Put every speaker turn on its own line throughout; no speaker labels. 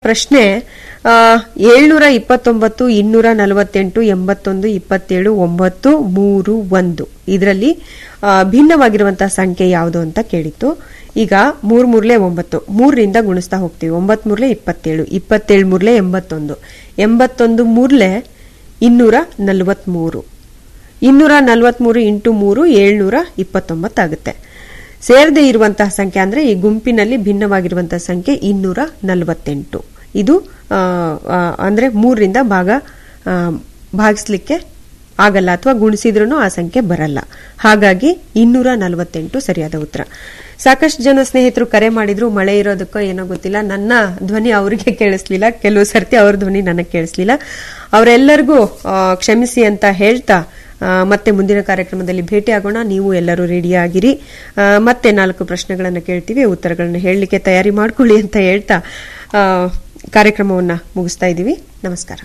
ಪ್ರಶ್ನೆ ಆ, ಏಳ್ನೂರ ಇಪ್ಪತ್ತೊಂಬತ್ತು ಇನ್ನೂರ ನಲವತ್ತೆಂಟು ಎಂಬತ್ತೊಂದು ಇಪ್ಪತ್ತೇಳು ಒಂಬತ್ತು ಮೂರು ಒಂದು ಇದರಲ್ಲಿ ಆ, ಭಿನ್ನವಾಗಿರುವಂತಹ ಸಂಖ್ಯೆ ಯಾವುದು ಅಂತ ಕೇಳಿತ್ತು ಈಗ ಮೂರ್ ಮೂರ್ಲೆ ಒಂಬತ್ತು ಮೂರರಿಂದ ಗುಣಿಸ್ತಾ ಹೋಗ್ತೀವಿ ಒಂಬತ್ ಮೂರ್ಲೆ ಇಪ್ಪತ್ತೇಳು ಇಪ್ಪತ್ತೇಳು ಮೂರ್ಲೆ ಎಂಬತ್ತೊಂದು ಎಂಬತ್ತೊಂದು ಮೂರ್ಲೆ ಇನ್ನೂರ ನಲವತ್ಮೂರು ಇನ್ನೂರ ನಲವತ್ಮೂರು ಇಂಟು ಮೂರು ಏಳ್ನೂರ ಇಪ್ಪತ್ತೊಂಬತ್ತಾಗುತ್ತೆ ಸೇರದೆ ಇರುವಂತಹ ಸಂಖ್ಯೆ ಅಂದ್ರೆ ಈ ಗುಂಪಿನಲ್ಲಿ ಭಿನ್ನವಾಗಿರುವಂತಹ ಸಂಖ್ಯೆ ಇನ್ನೂರ ನಲವತ್ತೆಂಟು ಇದು ಆ, ಆ, ಅಂದ್ರೆ ಮೂರರಿಂದ ಭಾಗ ಆ, ಭಾಗಿಸ್ಲಿಕ್ಕೆ ಆಗಲ್ಲ ಅಥವಾ ಗುಣಿಸಿದ್ರೂ ಆ ಸಂಖ್ಯೆ ಬರಲ್ಲ ಹಾಗಾಗಿ ಇನ್ನೂರ ನಲವತ್ತೆಂಟು ಸರಿಯಾದ ಉತ್ತರ ಸಾಕಷ್ಟು ಜನ ಸ್ನೇಹಿತರು ಕರೆ ಮಾಡಿದ್ರು ಮಳೆ ಇರೋದಕ್ಕೋ ಏನೋ ಗೊತ್ತಿಲ್ಲ ನನ್ನ ಧ್ವನಿ ಅವರಿಗೆ ಕೇಳಿಸ್ಲಿಲ್ಲ ಕೆಲವು ಸರ್ತಿ ಅವ್ರ ಧ್ವನಿ ನನಗೆ ಕೇಳಿಸ್ಲಿಲ್ಲ ಅವರೆಲ್ಲರಿಗೂ ಆ, ಕ್ಷಮಿಸಿ ಅಂತ ಹೇಳ್ತಾ ಆ, ಮತ್ತೆ ಮುಂದಿನ ಕಾರ್ಯಕ್ರಮದಲ್ಲಿ ಭೇಟಿ ಆಗೋಣ ನೀವು ಎಲ್ಲರೂ ರೆಡಿ ಆಗಿರಿ ಆ, ಮತ್ತೆ ನಾಲ್ಕು ಪ್ರಶ್ನೆಗಳನ್ನು ಕೇಳ್ತೀವಿ ಉತ್ತರಗಳನ್ನು ಹೇಳಲಿಕ್ಕೆ ತಯಾರಿ ಮಾಡ್ಕೊಳ್ಳಿ ಅಂತ ಹೇಳ್ತಾ ಆ, ಕಾರ್ಯಕ್ರಮವನ್ನ ಮುಗಿಸ್ತಾ ಇದ್ದೀವಿ ನಮಸ್ಕಾರ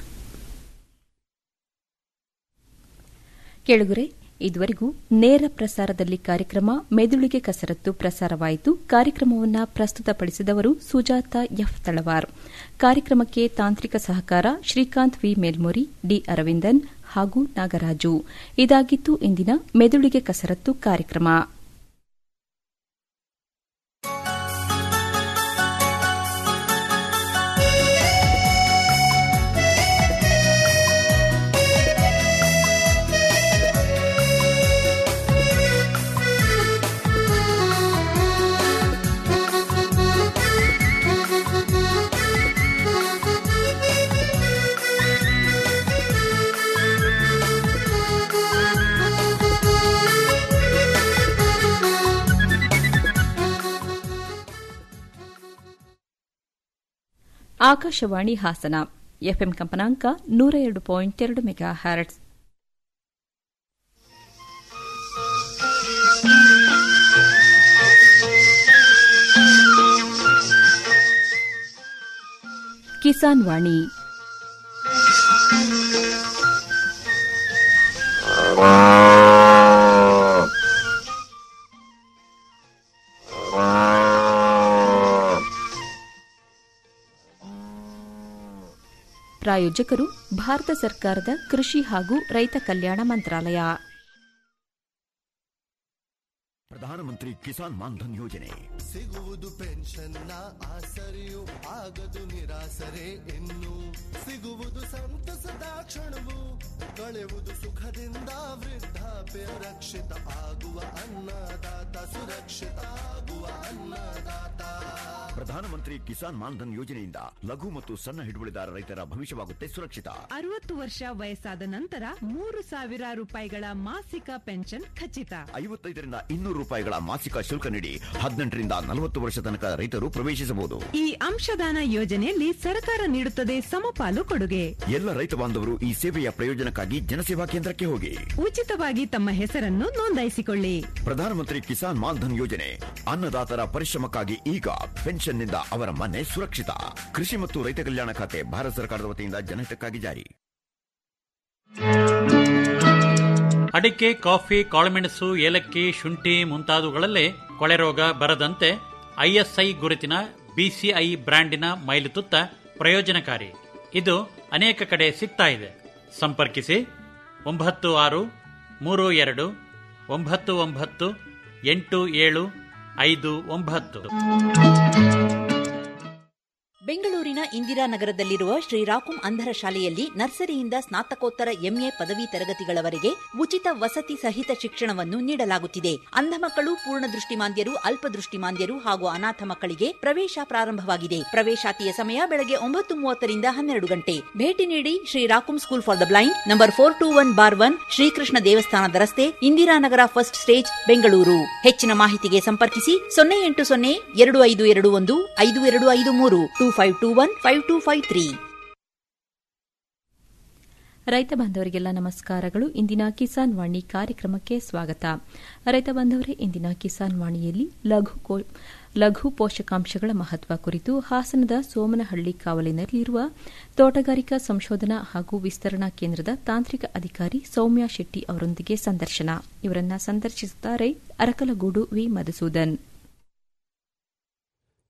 ಕೇಳುಗರೆ ಇದುವರೆಗೂ ನೇರ ಪ್ರಸಾರದಲ್ಲಿ ಕಾರ್ಯಕ್ರಮ ಮೆದುಳಿಗೆ ಕಸರತ್ತು ಪ್ರಸಾರವಾಯಿತು ಕಾರ್ಯಕ್ರಮವನ್ನು ಪ್ರಸ್ತುತಪಡಿಸಿದವರು ಸುಜಾತ ಎಫ್ ತಳವಾರ್ ಕಾರ್ಯಕ್ರಮಕ್ಕೆ ತಾಂತ್ರಿಕ ಸಹಕಾರ ಶ್ರೀಕಾಂತ್ ವಿ ಮೇಲ್ಮೋರಿ ಡಿ ಅರವಿಂದನ್ ಹಾಗೂ ನಾಗರಾಜು ಇದಾಗಿತ್ತು ಇಂದಿನ ಮೆದುಳಿಗೆ ಕಸರತ್ತು ಕಾರ್ಯಕ್ರಮ ಆಕಾಶವಾಣಿ ಹಾಸನ ಎಫ್ಎಂ ಕಂಪನಾಂಕ ನೂರ ಎರಡು ಪಾಯಿಂಟ್ ಎರಡು ಮೆಗಾ ಹ್ಯಾರಟ್ಸ್ ಕಿಸಾನ್ ವಾಣಿ ಪ್ರಾಯೋಜಕರು ಭಾರತ ಸರ್ಕಾರದ ಕೃಷಿ ಹಾಗೂ ರೈತ ಕಲ್ಯಾಣ ಮಂತ್ರಾಲಯ
ಪ್ರಧಾನಮಂತ್ರಿ ಕಿಸಾನ್ ಮಾನ್ಧನ್ ಯೋಜನೆ
ಸಿಗುವುದು ಪೆನ್ಷನ್ನ ಆಸರೆಯು ಆಗದು ನಿರಾಸರೆ ಇನ್ನು ಸಿಗುವುದು ಸಂತಸದ ಕ್ಷಣವು ಕಳೆಯುವುದು ಸುಖದಿಂದ ವೃದ್ಧಾಪ್ಯ ರಕ್ಷಿತ ಆಗುವ ಅನ್ನದಾತ ಸುರಕ್ಷಿತ ಆಗುವ ಅನ್ನದಾತ
ಪ್ರಧಾನಮಂತ್ರಿ ಕಿಸಾನ್ ಮಾನ್ಧನ್ ಯೋಜನೆಯಿಂದ ಲಘು ಮತ್ತು ಸಣ್ಣ ಹಿಡುವಳಿದಾರ ರೈತರ ಭವಿಷ್ಯವಾಗುತ್ತೆ ಸುರಕ್ಷಿತ
ಅರವತ್ತು ವರ್ಷ ವಯಸ್ಸಾದ ನಂತರ ಮೂರು ಸಾವಿರ ರೂಪಾಯಿಗಳ ಮಾಸಿಕ ಪೆನ್ಷನ್ ಖಚಿತ
ಐವತ್ತೈದರಿಂದ ಇನ್ನೂರು ರೂಪಾಯಿಗಳ ಮಾಸಿಕ ಶುಲ್ಕ ನೀಡಿ ಹದಿನೆಂಟರಿಂದ ನಲವತ್ತು ವರ್ಷ ತನಕ ರೈತರು ಪ್ರವೇಶಿಸಬಹುದು
ಈ ಅಂಶದಾನ ಯೋಜನೆಯಲ್ಲಿ ಸರ್ಕಾರ ನೀಡುತ್ತದೆ ಸಮಪಾಲು ಕೊಡುಗೆ
ಎಲ್ಲ ರೈತ ಬಾಂಧವರು ಈ ಸೇವೆಯ ಪ್ರಯೋಜನಕ್ಕಾಗಿ ಜನಸೇವಾ ಕೇಂದ್ರಕ್ಕೆ ಹೋಗಿ
ಉಚಿತವಾಗಿ ತಮ್ಮ ಹೆಸರನ್ನು ನೋಂದಾಯಿಸಿಕೊಳ್ಳಿ
ಪ್ರಧಾನಮಂತ್ರಿ ಕಿಸಾನ್ ಮಾನ್ಧನ್ ಯೋಜನೆ ಅನ್ನದಾತರ ಪರಿಶ್ರಮಕ್ಕಾಗಿ ಈಗ ಪೆನ್ಷನ್ನಿಂದ ಅವರ ಮನೆ ಸುರಕ್ಷಿತ ಕೃಷಿ ಮತ್ತು ರೈತ ಕಲ್ಯಾಣ ಖಾತೆ ಭಾರತ ಸರ್ಕಾರದ ವತಿಯಿಂದ ಜನಹಿತಕ್ಕಾಗಿ ಜಾರಿ
ಅಡಿಕೆ ಕಾಫಿ ಕಾಳುಮೆಣಸು ಏಲಕ್ಕಿ ಶುಂಠಿ ಮುಂತಾದವುಗಳಲ್ಲೇ ಕೊಳೆರೋಗ ಬರದಂತೆ ಐಎಸ್ಐ ಗುರುತಿನ ಬಿಸಿಐ ಬ್ರ್ಯಾಂಡಿನ ಮೈಲುತುತ್ತ ಪ್ರಯೋಜನಕಾರಿ ಇದು ಅನೇಕ ಕಡೆ ಸಿಗ್ತಾ ಇದೆ ಸಂಪರ್ಕಿಸಿ ಒಂಬತ್ತು ಆರು ಮೂರು ಎರಡು ಒಂಬತ್ತು ಒಂಬತ್ತು ಎಂಟು ಏಳು ಐದು ಒಂಬತ್ತು
ಬೆಂಗಳೂರಿನ ಇಂದಿರಾನಗರದಲ್ಲಿರುವ ಶ್ರೀರಾಕುಂ ಅಂಧರ ಶಾಲೆಯಲ್ಲಿ ನರ್ಸರಿಯಿಂದ ಸ್ನಾತಕೋತ್ತರ ಎಂಎ ಪದವಿ ತರಗತಿಗಳವರೆಗೆ ಉಚಿತ ವಸತಿ ಸಹಿತ ಶಿಕ್ಷಣವನ್ನು ನೀಡಲಾಗುತ್ತಿದೆ ಅಂಧ ಮಕ್ಕಳು ಪೂರ್ಣ ದೃಷ್ಟಿಮಾಂದ್ಯರು ಅಲ್ಪದೃಷ್ಟಿಮಾಂದ್ಯರು ಹಾಗೂ ಅನಾಥ ಮಕ್ಕಳಿಗೆ ಪ್ರವೇಶ ಪ್ರಾರಂಭವಾಗಿದೆ ಪ್ರವೇಶಾತಿಯ ಸಮಯ ಬೆಳಗ್ಗೆ ಒಂಬತ್ತು ಮೂವತ್ತರಿಂದ ಹನ್ನೆರಡು ಗಂಟೆ ಭೇಟಿ ನೀಡಿ ಶ್ರೀರಾಕುಂ school for the blind number four two one bar one Srikrishna ದೇವಸ್ಥಾನದ ರಸ್ತೆ ಇಂದಿರಾನಗರ ಫಸ್ಟ್ ಸ್ಟೇಜ್ ಬೆಂಗಳೂರು ಹೆಚ್ಚಿನ ಮಾಹಿತಿಗೆ ಸಂಪರ್ಕಿಸಿ ಸೊನ್ನೆ ಎಂಟು ಸೊನ್ನೆ ಎರಡು ಐದು ಎರಡು ಒಂದು ಐದು ಎರಡು ಐದು ಮೂರು two five two one five two five three
ರೈತ ಬಾಂಧವರಿಗೆಲ್ಲ ನಮಸ್ಕಾರಗಳು ಇಂದಿನ ಕಿಸಾನ್ ವಾಣಿ ಕಾರ್ಯಕ್ರಮಕ್ಕೆ ಸ್ವಾಗತ ರೈತ ಬಾಂಧವರೇ ಇಂದಿನ ಕಿಸಾನ್ ವಾಣಿಯಲ್ಲಿ ಲಘು ಕೋ- ಲಘು ಪೋಷಕಾಂಶಗಳ ಮಹತ್ವ ಕುರಿತು ಹಾಸನದ ಸೋಮನಹಳ್ಳಿ ಕಾವಲಿನಲ್ಲಿರುವ ತೋಟಗಾರಿಕಾ ಸಂಶೋಧನಾ ಹಾಗೂ ವಿಸ್ತರಣಾ ಕೇಂದ್ರದ ತಾಂತ್ರಿಕ ಅಧಿಕಾರಿ ಸೌಮ್ಯ ಶೆಟ್ಟಿ ಅವರೊಂದಿಗೆ ಸಂದರ್ಶನ ಇವರನ್ನ ಸಂದರ್ಶಿಸುತ್ತಾರೆ ಅರಕಲಗೂಡು ವಿ ಮಧುಸೂದನ್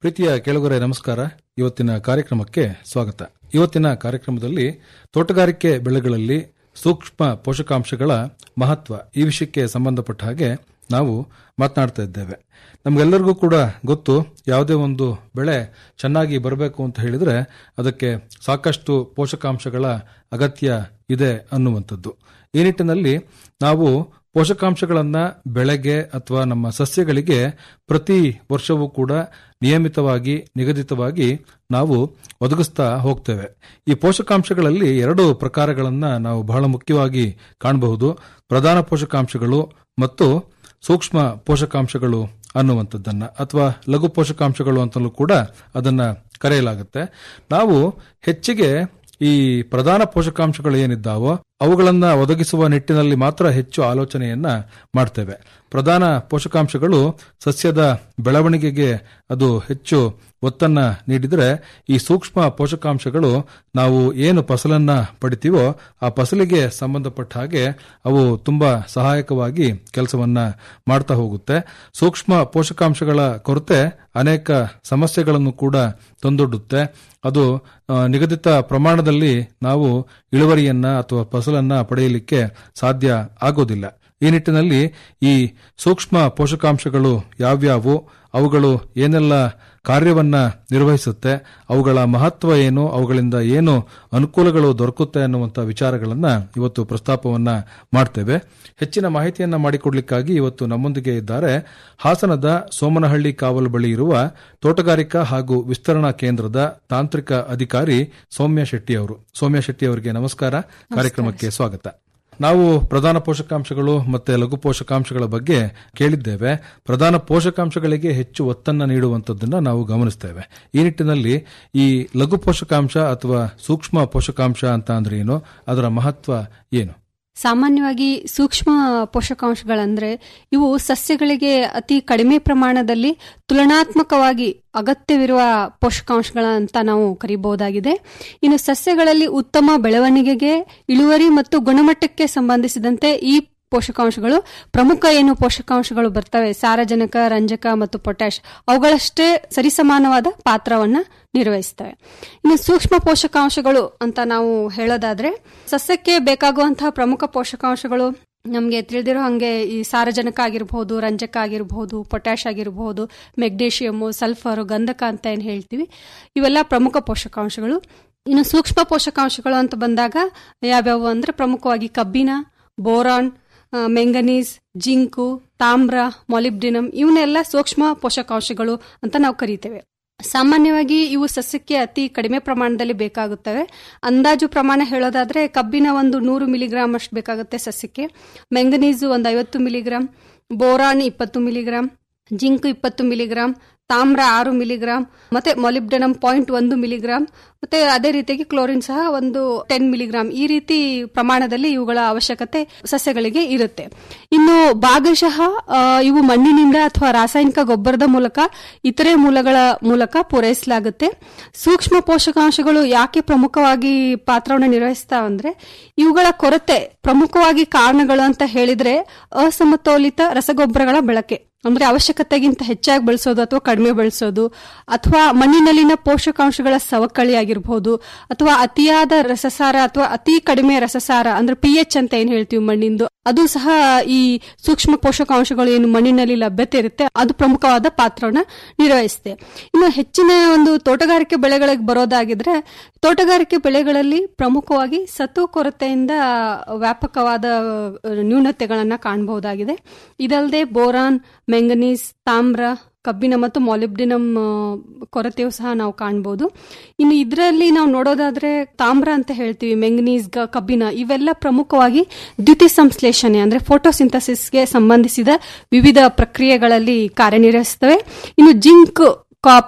ಪ್ರೀತಿಯ ಕೆಳಗರೆ ನಮಸ್ಕಾರ ಇವತ್ತಿನ ಕಾರ್ಯಕ್ರಮಕ್ಕೆ ಸ್ವಾಗತ ಇವತ್ತಿನ ಕಾರ್ಯಕ್ರಮದಲ್ಲಿ ತೋಟಗಾರಿಕೆ ಬೆಳೆಗಳಲ್ಲಿ ಸೂಕ್ಷ್ಮ ಪೋಷಕಾಂಶಗಳ ಮಹತ್ವ ಈ ವಿಷಯಕ್ಕೆ ಸಂಬಂಧಪಟ್ಟ ಹಾಗೆ ನಾವು ಮಾತನಾಡ್ತಾ ಇದ್ದೇವೆ ನಮಗೆಲ್ಲರಿಗೂ ಕೂಡ ಗೊತ್ತು ಯಾವುದೇ ಒಂದು ಬೆಳೆ ಚೆನ್ನಾಗಿ ಬರಬೇಕು ಅಂತ ಹೇಳಿದ್ರೆ ಅದಕ್ಕೆ ಸಾಕಷ್ಟು ಪೋಷಕಾಂಶಗಳ ಅಗತ್ಯ ಇದೆ ಅನ್ನುವಂಥದ್ದು ಈ ನಿಟ್ಟಿನಲ್ಲಿ ನಾವು ಪೋಷಕಾಂಶಗಳನ್ನ ಬೆಳೆಗೆ ಅಥವಾ ನಮ್ಮ ಸಸ್ಯಗಳಿಗೆ ಪ್ರತಿ ವರ್ಷವೂ ಕೂಡ ನಿಯಮಿತವಾಗಿ ನಿಗದಿತವಾಗಿ ನಾವು ಒದಗಿಸ್ತಾ ಹೋಗ್ತೇವೆ ಈ ಪೋಷಕಾಂಶಗಳಲ್ಲಿ ಎರಡು ಪ್ರಕಾರಗಳನ್ನ ನಾವು ಬಹಳ ಮುಖ್ಯವಾಗಿ ಕಾಣಬಹುದು ಪ್ರಧಾನ ಪೋಷಕಾಂಶಗಳು ಮತ್ತು ಸೂಕ್ಷ್ಮ ಪೋಷಕಾಂಶಗಳು ಅನ್ನುವಂಥದ್ದನ್ನ ಅಥವಾ ಲಘು ಪೋಷಕಾಂಶಗಳು ಅಂತಲೂ ಕೂಡ ಅದನ್ನ ಕರೆಯಲಾಗುತ್ತೆ ನಾವು ಹೆಚ್ಚಿಗೆ ಈ ಪ್ರಧಾನ ಪೋಷಕಾಂಶಗಳು ಏನಿದ್ದಾವೋ ಅವುಗಳನ್ನ ಒದಗಿಸುವ ನಿಟ್ಟಿನಲ್ಲಿ ಮಾತ್ರ ಹೆಚ್ಚು ಆಲೋಚನೆಯನ್ನ ಮಾಡ್ತೇವೆ ಪ್ರಧಾನ ಪೋಷಕಾಂಶಗಳು ಸಸ್ಯದ ಬೆಳವಣಿಗೆಗೆ ಅದು ಹೆಚ್ಚು ಒತ್ತನ್ನ ನೀಡಿದರೆ ಈ ಸೂಕ್ಷ್ಮ ಪೋಷಕಾಂಶಗಳು ನಾವು ಏನು ಫಸಲನ್ನ ಪಡಿತೀವೋ ಆ ಫಸಲಿಗೆ ಸಂಬಂಧಪಟ್ಟ ಹಾಗೆ ಅವು ತುಂಬಾ ಸಹಾಯಕವಾಗಿ ಕೆಲಸವನ್ನ ಮಾಡ್ತಾ ಹೋಗುತ್ತೆ ಸೂಕ್ಷ್ಮ ಪೋಷಕಾಂಶಗಳ ಕೊರತೆ ಅನೇಕ ಸಮಸ್ಯೆಗಳನ್ನು ಕೂಡ ತಂದೊಡ್ಡುತ್ತೆ ಅದು ಆ, ನಿಗದಿತ ಪ್ರಮಾಣದಲ್ಲಿ ನಾವು ಇಳುವರಿಯನ್ನ ಅಥವಾ ಫಸಲನ್ನ ಪಡೆಯಲಿಕ್ಕೆ ಸಾಧ್ಯ ಆಗೋದಿಲ್ಲ ಈ ನಿಟ್ಟಿನಲ್ಲಿ ಈ ಸೂಕ್ಷ್ಮ ಪೋಷಕಾಂಶಗಳು ಯಾವ್ಯಾವು ಅವುಗಳು ಏನೆಲ್ಲ ಕಾರ್ಯವನ್ನ ನಿರ್ವಹಿಸುತ್ತೆ ಅವುಗಳ ಮಹತ್ವ ಏನು ಅವುಗಳಿಂದ ಏನು ಅನುಕೂಲಗಳು ದೊರಕುತ್ತೆ ಅನ್ನುವಂಥ ವಿಚಾರಗಳನ್ನ ಇವತ್ತು ಪ್ರಸ್ತಾಪವನ್ನ ಮಾಡ್ತೇವೆ ಹೆಚ್ಚಿನ ಮಾಹಿತಿಯನ್ನ ಮಾಡಿಕೊಡ್ಲಿಕ್ಕಾಗಿ ಇವತ್ತು ನಮ್ಮೊಂದಿಗೆ ಇದ್ದಾರೆ ಹಾಸನದ ಸೋಮನಹಳ್ಳಿ ಕಾವಲು ಬಳಿ ಇರುವ ತೋಟಗಾರಿಕಾ ಹಾಗೂ ವಿಸ್ತರಣಾ ಕೇಂದ್ರದ ತಾಂತ್ರಿಕ ಅಧಿಕಾರಿ ಸೌಮ್ಯ ಶೆಟ್ಟಿ ಅವರು ಸೌಮ್ಯ ಶೆಟ್ಟಿ ಅವರಿಗೆ ನಮಸ್ಕಾರ ಕಾರ್ಯಕ್ರಮಕ್ಕೆ ಸ್ವಾಗತ ನಾವು ಪ್ರಧಾನ ಪೋಷಕಾಂಶಗಳು ಮತ್ತೆ ಲಘು ಪೋಷಕಾಂಶಗಳ ಬಗ್ಗೆ ಕೇಳಿದ್ದೇವೆ ಪ್ರಧಾನ ಪೋಷಕಾಂಶಗಳಿಗೆ ಹೆಚ್ಚು ಒತ್ತನ್ನ ನೀಡುವಂತದ್ದನ್ನ ನಾವು ಗಮನಿಸ್ತೇವೆ ಈ ನಿಟ್ಟಿನಲ್ಲಿ ಈ ಲಘು ಪೋಷಕಾಂಶ ಅಥವಾ ಸೂಕ್ಷ್ಮ ಪೋಷಕಾಂಶ ಅಂತ ಅಂದ್ರೆ ಏನು ಅದರ ಮಹತ್ವ ಏನು
ಸಾಮಾನ್ಯವಾಗಿ ಸೂಕ್ಷ್ಮ ಪೋಷಕಾಂಶಗಳಂದ್ರೆ ಇವು ಸಸ್ಯಗಳಿಗೆ ಅತಿ ಕಡಿಮೆ ಪ್ರಮಾಣದಲ್ಲಿ ತುಲನಾತ್ಮಕವಾಗಿ ಅಗತ್ಯವಿರುವ ಪೋಷಕಾಂಶಗಳಂತ ನಾವು ಕರೀಬಹುದಾಗಿದೆ ಇನ್ನು ಸಸ್ಯಗಳಲ್ಲಿ ಉತ್ತಮ ಬೆಳವಣಿಗೆಗೆ ಇಳುವರಿ ಮತ್ತು ಗುಣಮಟ್ಟಕ್ಕೆ ಸಂಬಂಧಿಸಿದಂತೆ ಈ ಪೋಷಕಾಂಶಗಳು ಪ್ರಮುಖ ಏನು ಪೋಷಕಾಂಶಗಳು ಬರ್ತವೆ ಸಾರಜನಕ ರಂಜಕ ಮತ್ತು ಪೊಟ್ಯಾಶ್ ಅವುಗಳಷ್ಟೇ ಸರಿಸಮಾನವಾದ ಪಾತ್ರವನ್ನ ನಿರ್ವಹಿಸ್ತವೆ ಇನ್ನು ಸೂಕ್ಷ್ಮ ಪೋಷಕಾಂಶಗಳು ಅಂತ ನಾವು ಹೇಳೋದಾದ್ರೆ ಸಸ್ಯಕ್ಕೆ ಬೇಕಾಗುವಂತಹ ಪ್ರಮುಖ ಪೋಷಕಾಂಶಗಳು ನಮಗೆ ತಿಳಿದಿರೋ ಹಾಗೆ ಈ ಸಾರಜನಕ ಆಗಿರಬಹುದು ರಂಜಕ ಆಗಿರಬಹುದು ಪೊಟ್ಯಾಶ್ ಆಗಿರಬಹುದು ಮೆಗ್ನೀಷಿಯಮ್ ಸಲ್ಫರ್ ಗಂಧಕ ಅಂತ ಏನು ಹೇಳ್ತೀವಿ ಇವೆಲ್ಲ ಪ್ರಮುಖ ಪೋಷಕಾಂಶಗಳು ಇನ್ನು ಸೂಕ್ಷ್ಮ ಪೋಷಕಾಂಶಗಳು ಅಂತ ಬಂದಾಗ ಯಾವ್ಯಾವು ಅಂದ್ರೆ ಪ್ರಮುಖವಾಗಿ ಕಬ್ಬಿಣ ಬೋರಾನ್ ಆ, ಮೆಂಗನೀಸ್ ಜಿಂಕು ತಾಮ್ರ ಮೊಲಿಬ್ಡಿನಮ್ ಇವನ್ನೆಲ್ಲ ಸೂಕ್ಷ್ಮ ಪೋಷಕಾಂಶಗಳು ಅಂತ ನಾವು ಕರಿತೇವೆ ಸಾಮಾನ್ಯವಾಗಿ ಇವು ಸಸ್ಯಕ್ಕೆ ಅತಿ ಕಡಿಮೆ ಪ್ರಮಾಣದಲ್ಲಿ ಬೇಕಾಗುತ್ತವೆ ಅಂದಾಜು ಪ್ರಮಾಣ ಹೇಳೋದಾದ್ರೆ ಕಬ್ಬಿನ ಒಂದು ನೂರು ಮಿಲಿಗ್ರಾಮ್ ಅಷ್ಟು ಬೇಕಾಗುತ್ತೆ ಸಸ್ಯಕ್ಕೆ ಮೆಂಗನೀಸು ಒಂದು ಐವತ್ತು ಮಿಲಿಗ್ರಾಮ್ ಬೋರಾನ್ ಇಪ್ಪತ್ತು ಮಿಲಿಗ್ರಾಮ್ ಜಿಂಕ್ ಇಪ್ಪತ್ತು ಮಿಲಿಗ್ರಾಮ್ ತಾಮ್ರ ಆರು ಮಿಲಿಗ್ರಾಮ್ ಮತ್ತೆ ಮೊಲಿಬ್ಡನಮ್ ಪಾಯಿಂಟ್ ಒಂದು ಮಿಲಿಗ್ರಾಮ್ ಮತ್ತೆ ಅದೇ ರೀತಿಯಾಗಿ ಕ್ಲೋರಿನ್ ಸಹ ಒಂದು ಟೆನ್ ಮಿಲಿಗ್ರಾಮ್ ಈ ರೀತಿ ಪ್ರಮಾಣದಲ್ಲಿ ಇವುಗಳ ಅವಶ್ಯಕತೆ ಸಸ್ಯಗಳಿಗೆ ಇರುತ್ತೆ ಇನ್ನು ಭಾಗಶಃ ಆ, ಇವು ಮಣ್ಣಿನಿಂದ ಅಥವಾ ರಾಸಾಯನಿಕ ಗೊಬ್ಬರದ ಮೂಲಕ ಇತರೆ ಮೂಲಗಳ ಮೂಲಕ ಪೂರೈಸಲಾಗುತ್ತೆ ಸೂಕ್ಷ್ಮ ಪೋಷಕಾಂಶಗಳು ಯಾಕೆ ಪ್ರಮುಖವಾಗಿ ಪಾತ್ರವನ್ನು ನಿರ್ವಹಿಸ್ತಾವ ಅಂದ್ರೆ ಇವುಗಳ ಕೊರತೆ ಪ್ರಮುಖವಾಗಿ ಕಾರಣಗಳು ಅಂತ ಹೇಳಿದ್ರೆ ಅಸಮತೋಲಿತ ರಸಗೊಬ್ಬರಗಳ ಬಳಕೆ ಅಂದ್ರೆ ಅವಶ್ಯಕತೆಗಿಂತ ಹೆಚ್ಚಾಗಿ ಬಳಸೋದು ಅಥವಾ ಕಡಿಮೆ ಬಳಸೋದು ಅಥವಾ ಮಣ್ಣಿನಲ್ಲಿನ ಪೋಷಕಾಂಶಗಳ ಸವಕಳಿ ಆಗಿರಬಹುದು ಅಥವಾ ಅತಿಯಾದ ರಸಸಾರ ಅಥವಾ ಅತಿ ಕಡಿಮೆ ರಸಸಾರ ಅಂದ್ರೆ ಪಿ ಎಚ್ ಅಂತ ಏನ್ ಹೇಳ್ತೀವಿ ಮಣ್ಣಿಂದು ಅದು ಸಹ ಈ ಸೂಕ್ಷ್ಮ ಪೋಷಕಾಂಶಗಳು ಏನು ಮಣ್ಣಿನಲ್ಲಿ ಲಭ್ಯತೆ ಇರುತ್ತೆ ಅದು ಪ್ರಮುಖವಾದ ಪಾತ್ರವನ್ನ ನಿರ್ವಹಿಸುತ್ತೆ ಇನ್ನು ಹೆಚ್ಚಿನ ಒಂದು ತೋಟಗಾರಿಕೆ ಬೆಳೆಗಳಿಗೆ ಬರೋದಾಗಿದ್ರೆ ತೋಟಗಾರಿಕೆ ಬೆಳೆಗಳಲ್ಲಿ ಪ್ರಮುಖವಾಗಿ ಸತು ಕೊರತೆಯಿಂದ ವ್ಯಾಪಕವಾದ ಅಹ್, ನ್ಯೂನತೆಗಳನ್ನ ಕಾಣಬಹುದಾಗಿದೆ ಇದಲ್ಲದೆ ಬೋರಾನ್ ಮೆಂಗನೀಸ್ ತಾಮ್ರ ಕಬ್ಬಿಣ ಮತ್ತು ಮಾಲಿಬ್ಡಿನಮ್ ಆ, ಕೊರತೆಯೂ ಸಹ ನಾವು ಕಾಣಬಹುದು ಇನ್ನು ಇದರಲ್ಲಿ ನಾವು ನೋಡೋದಾದ್ರೆ ತಾಮ್ರ ಅಂತ ಹೇಳ್ತೀವಿ ಮೆಂಗನೀಸ್ ಗ- ಕಬ್ಬಿಣ ಇವೆಲ್ಲ ಪ್ರಮುಖವಾಗಿ ದ್ಯುತಿ ಸಂಶ್ಲೇಷಣೆ ಅಂದ್ರೆ ಫೋಟೋಸಿಂಥಸಿಸ್ಗೆ ಸಂಬಂಧಿಸಿದ ವಿವಿಧ ಪ್ರಕ್ರಿಯೆಗಳಲ್ಲಿ ಕಾರ್ಯನಿರ್ವಹಿಸ್ತವೆ ಇನ್ನು ಜಿಂಕ್ ಕಾಪರ್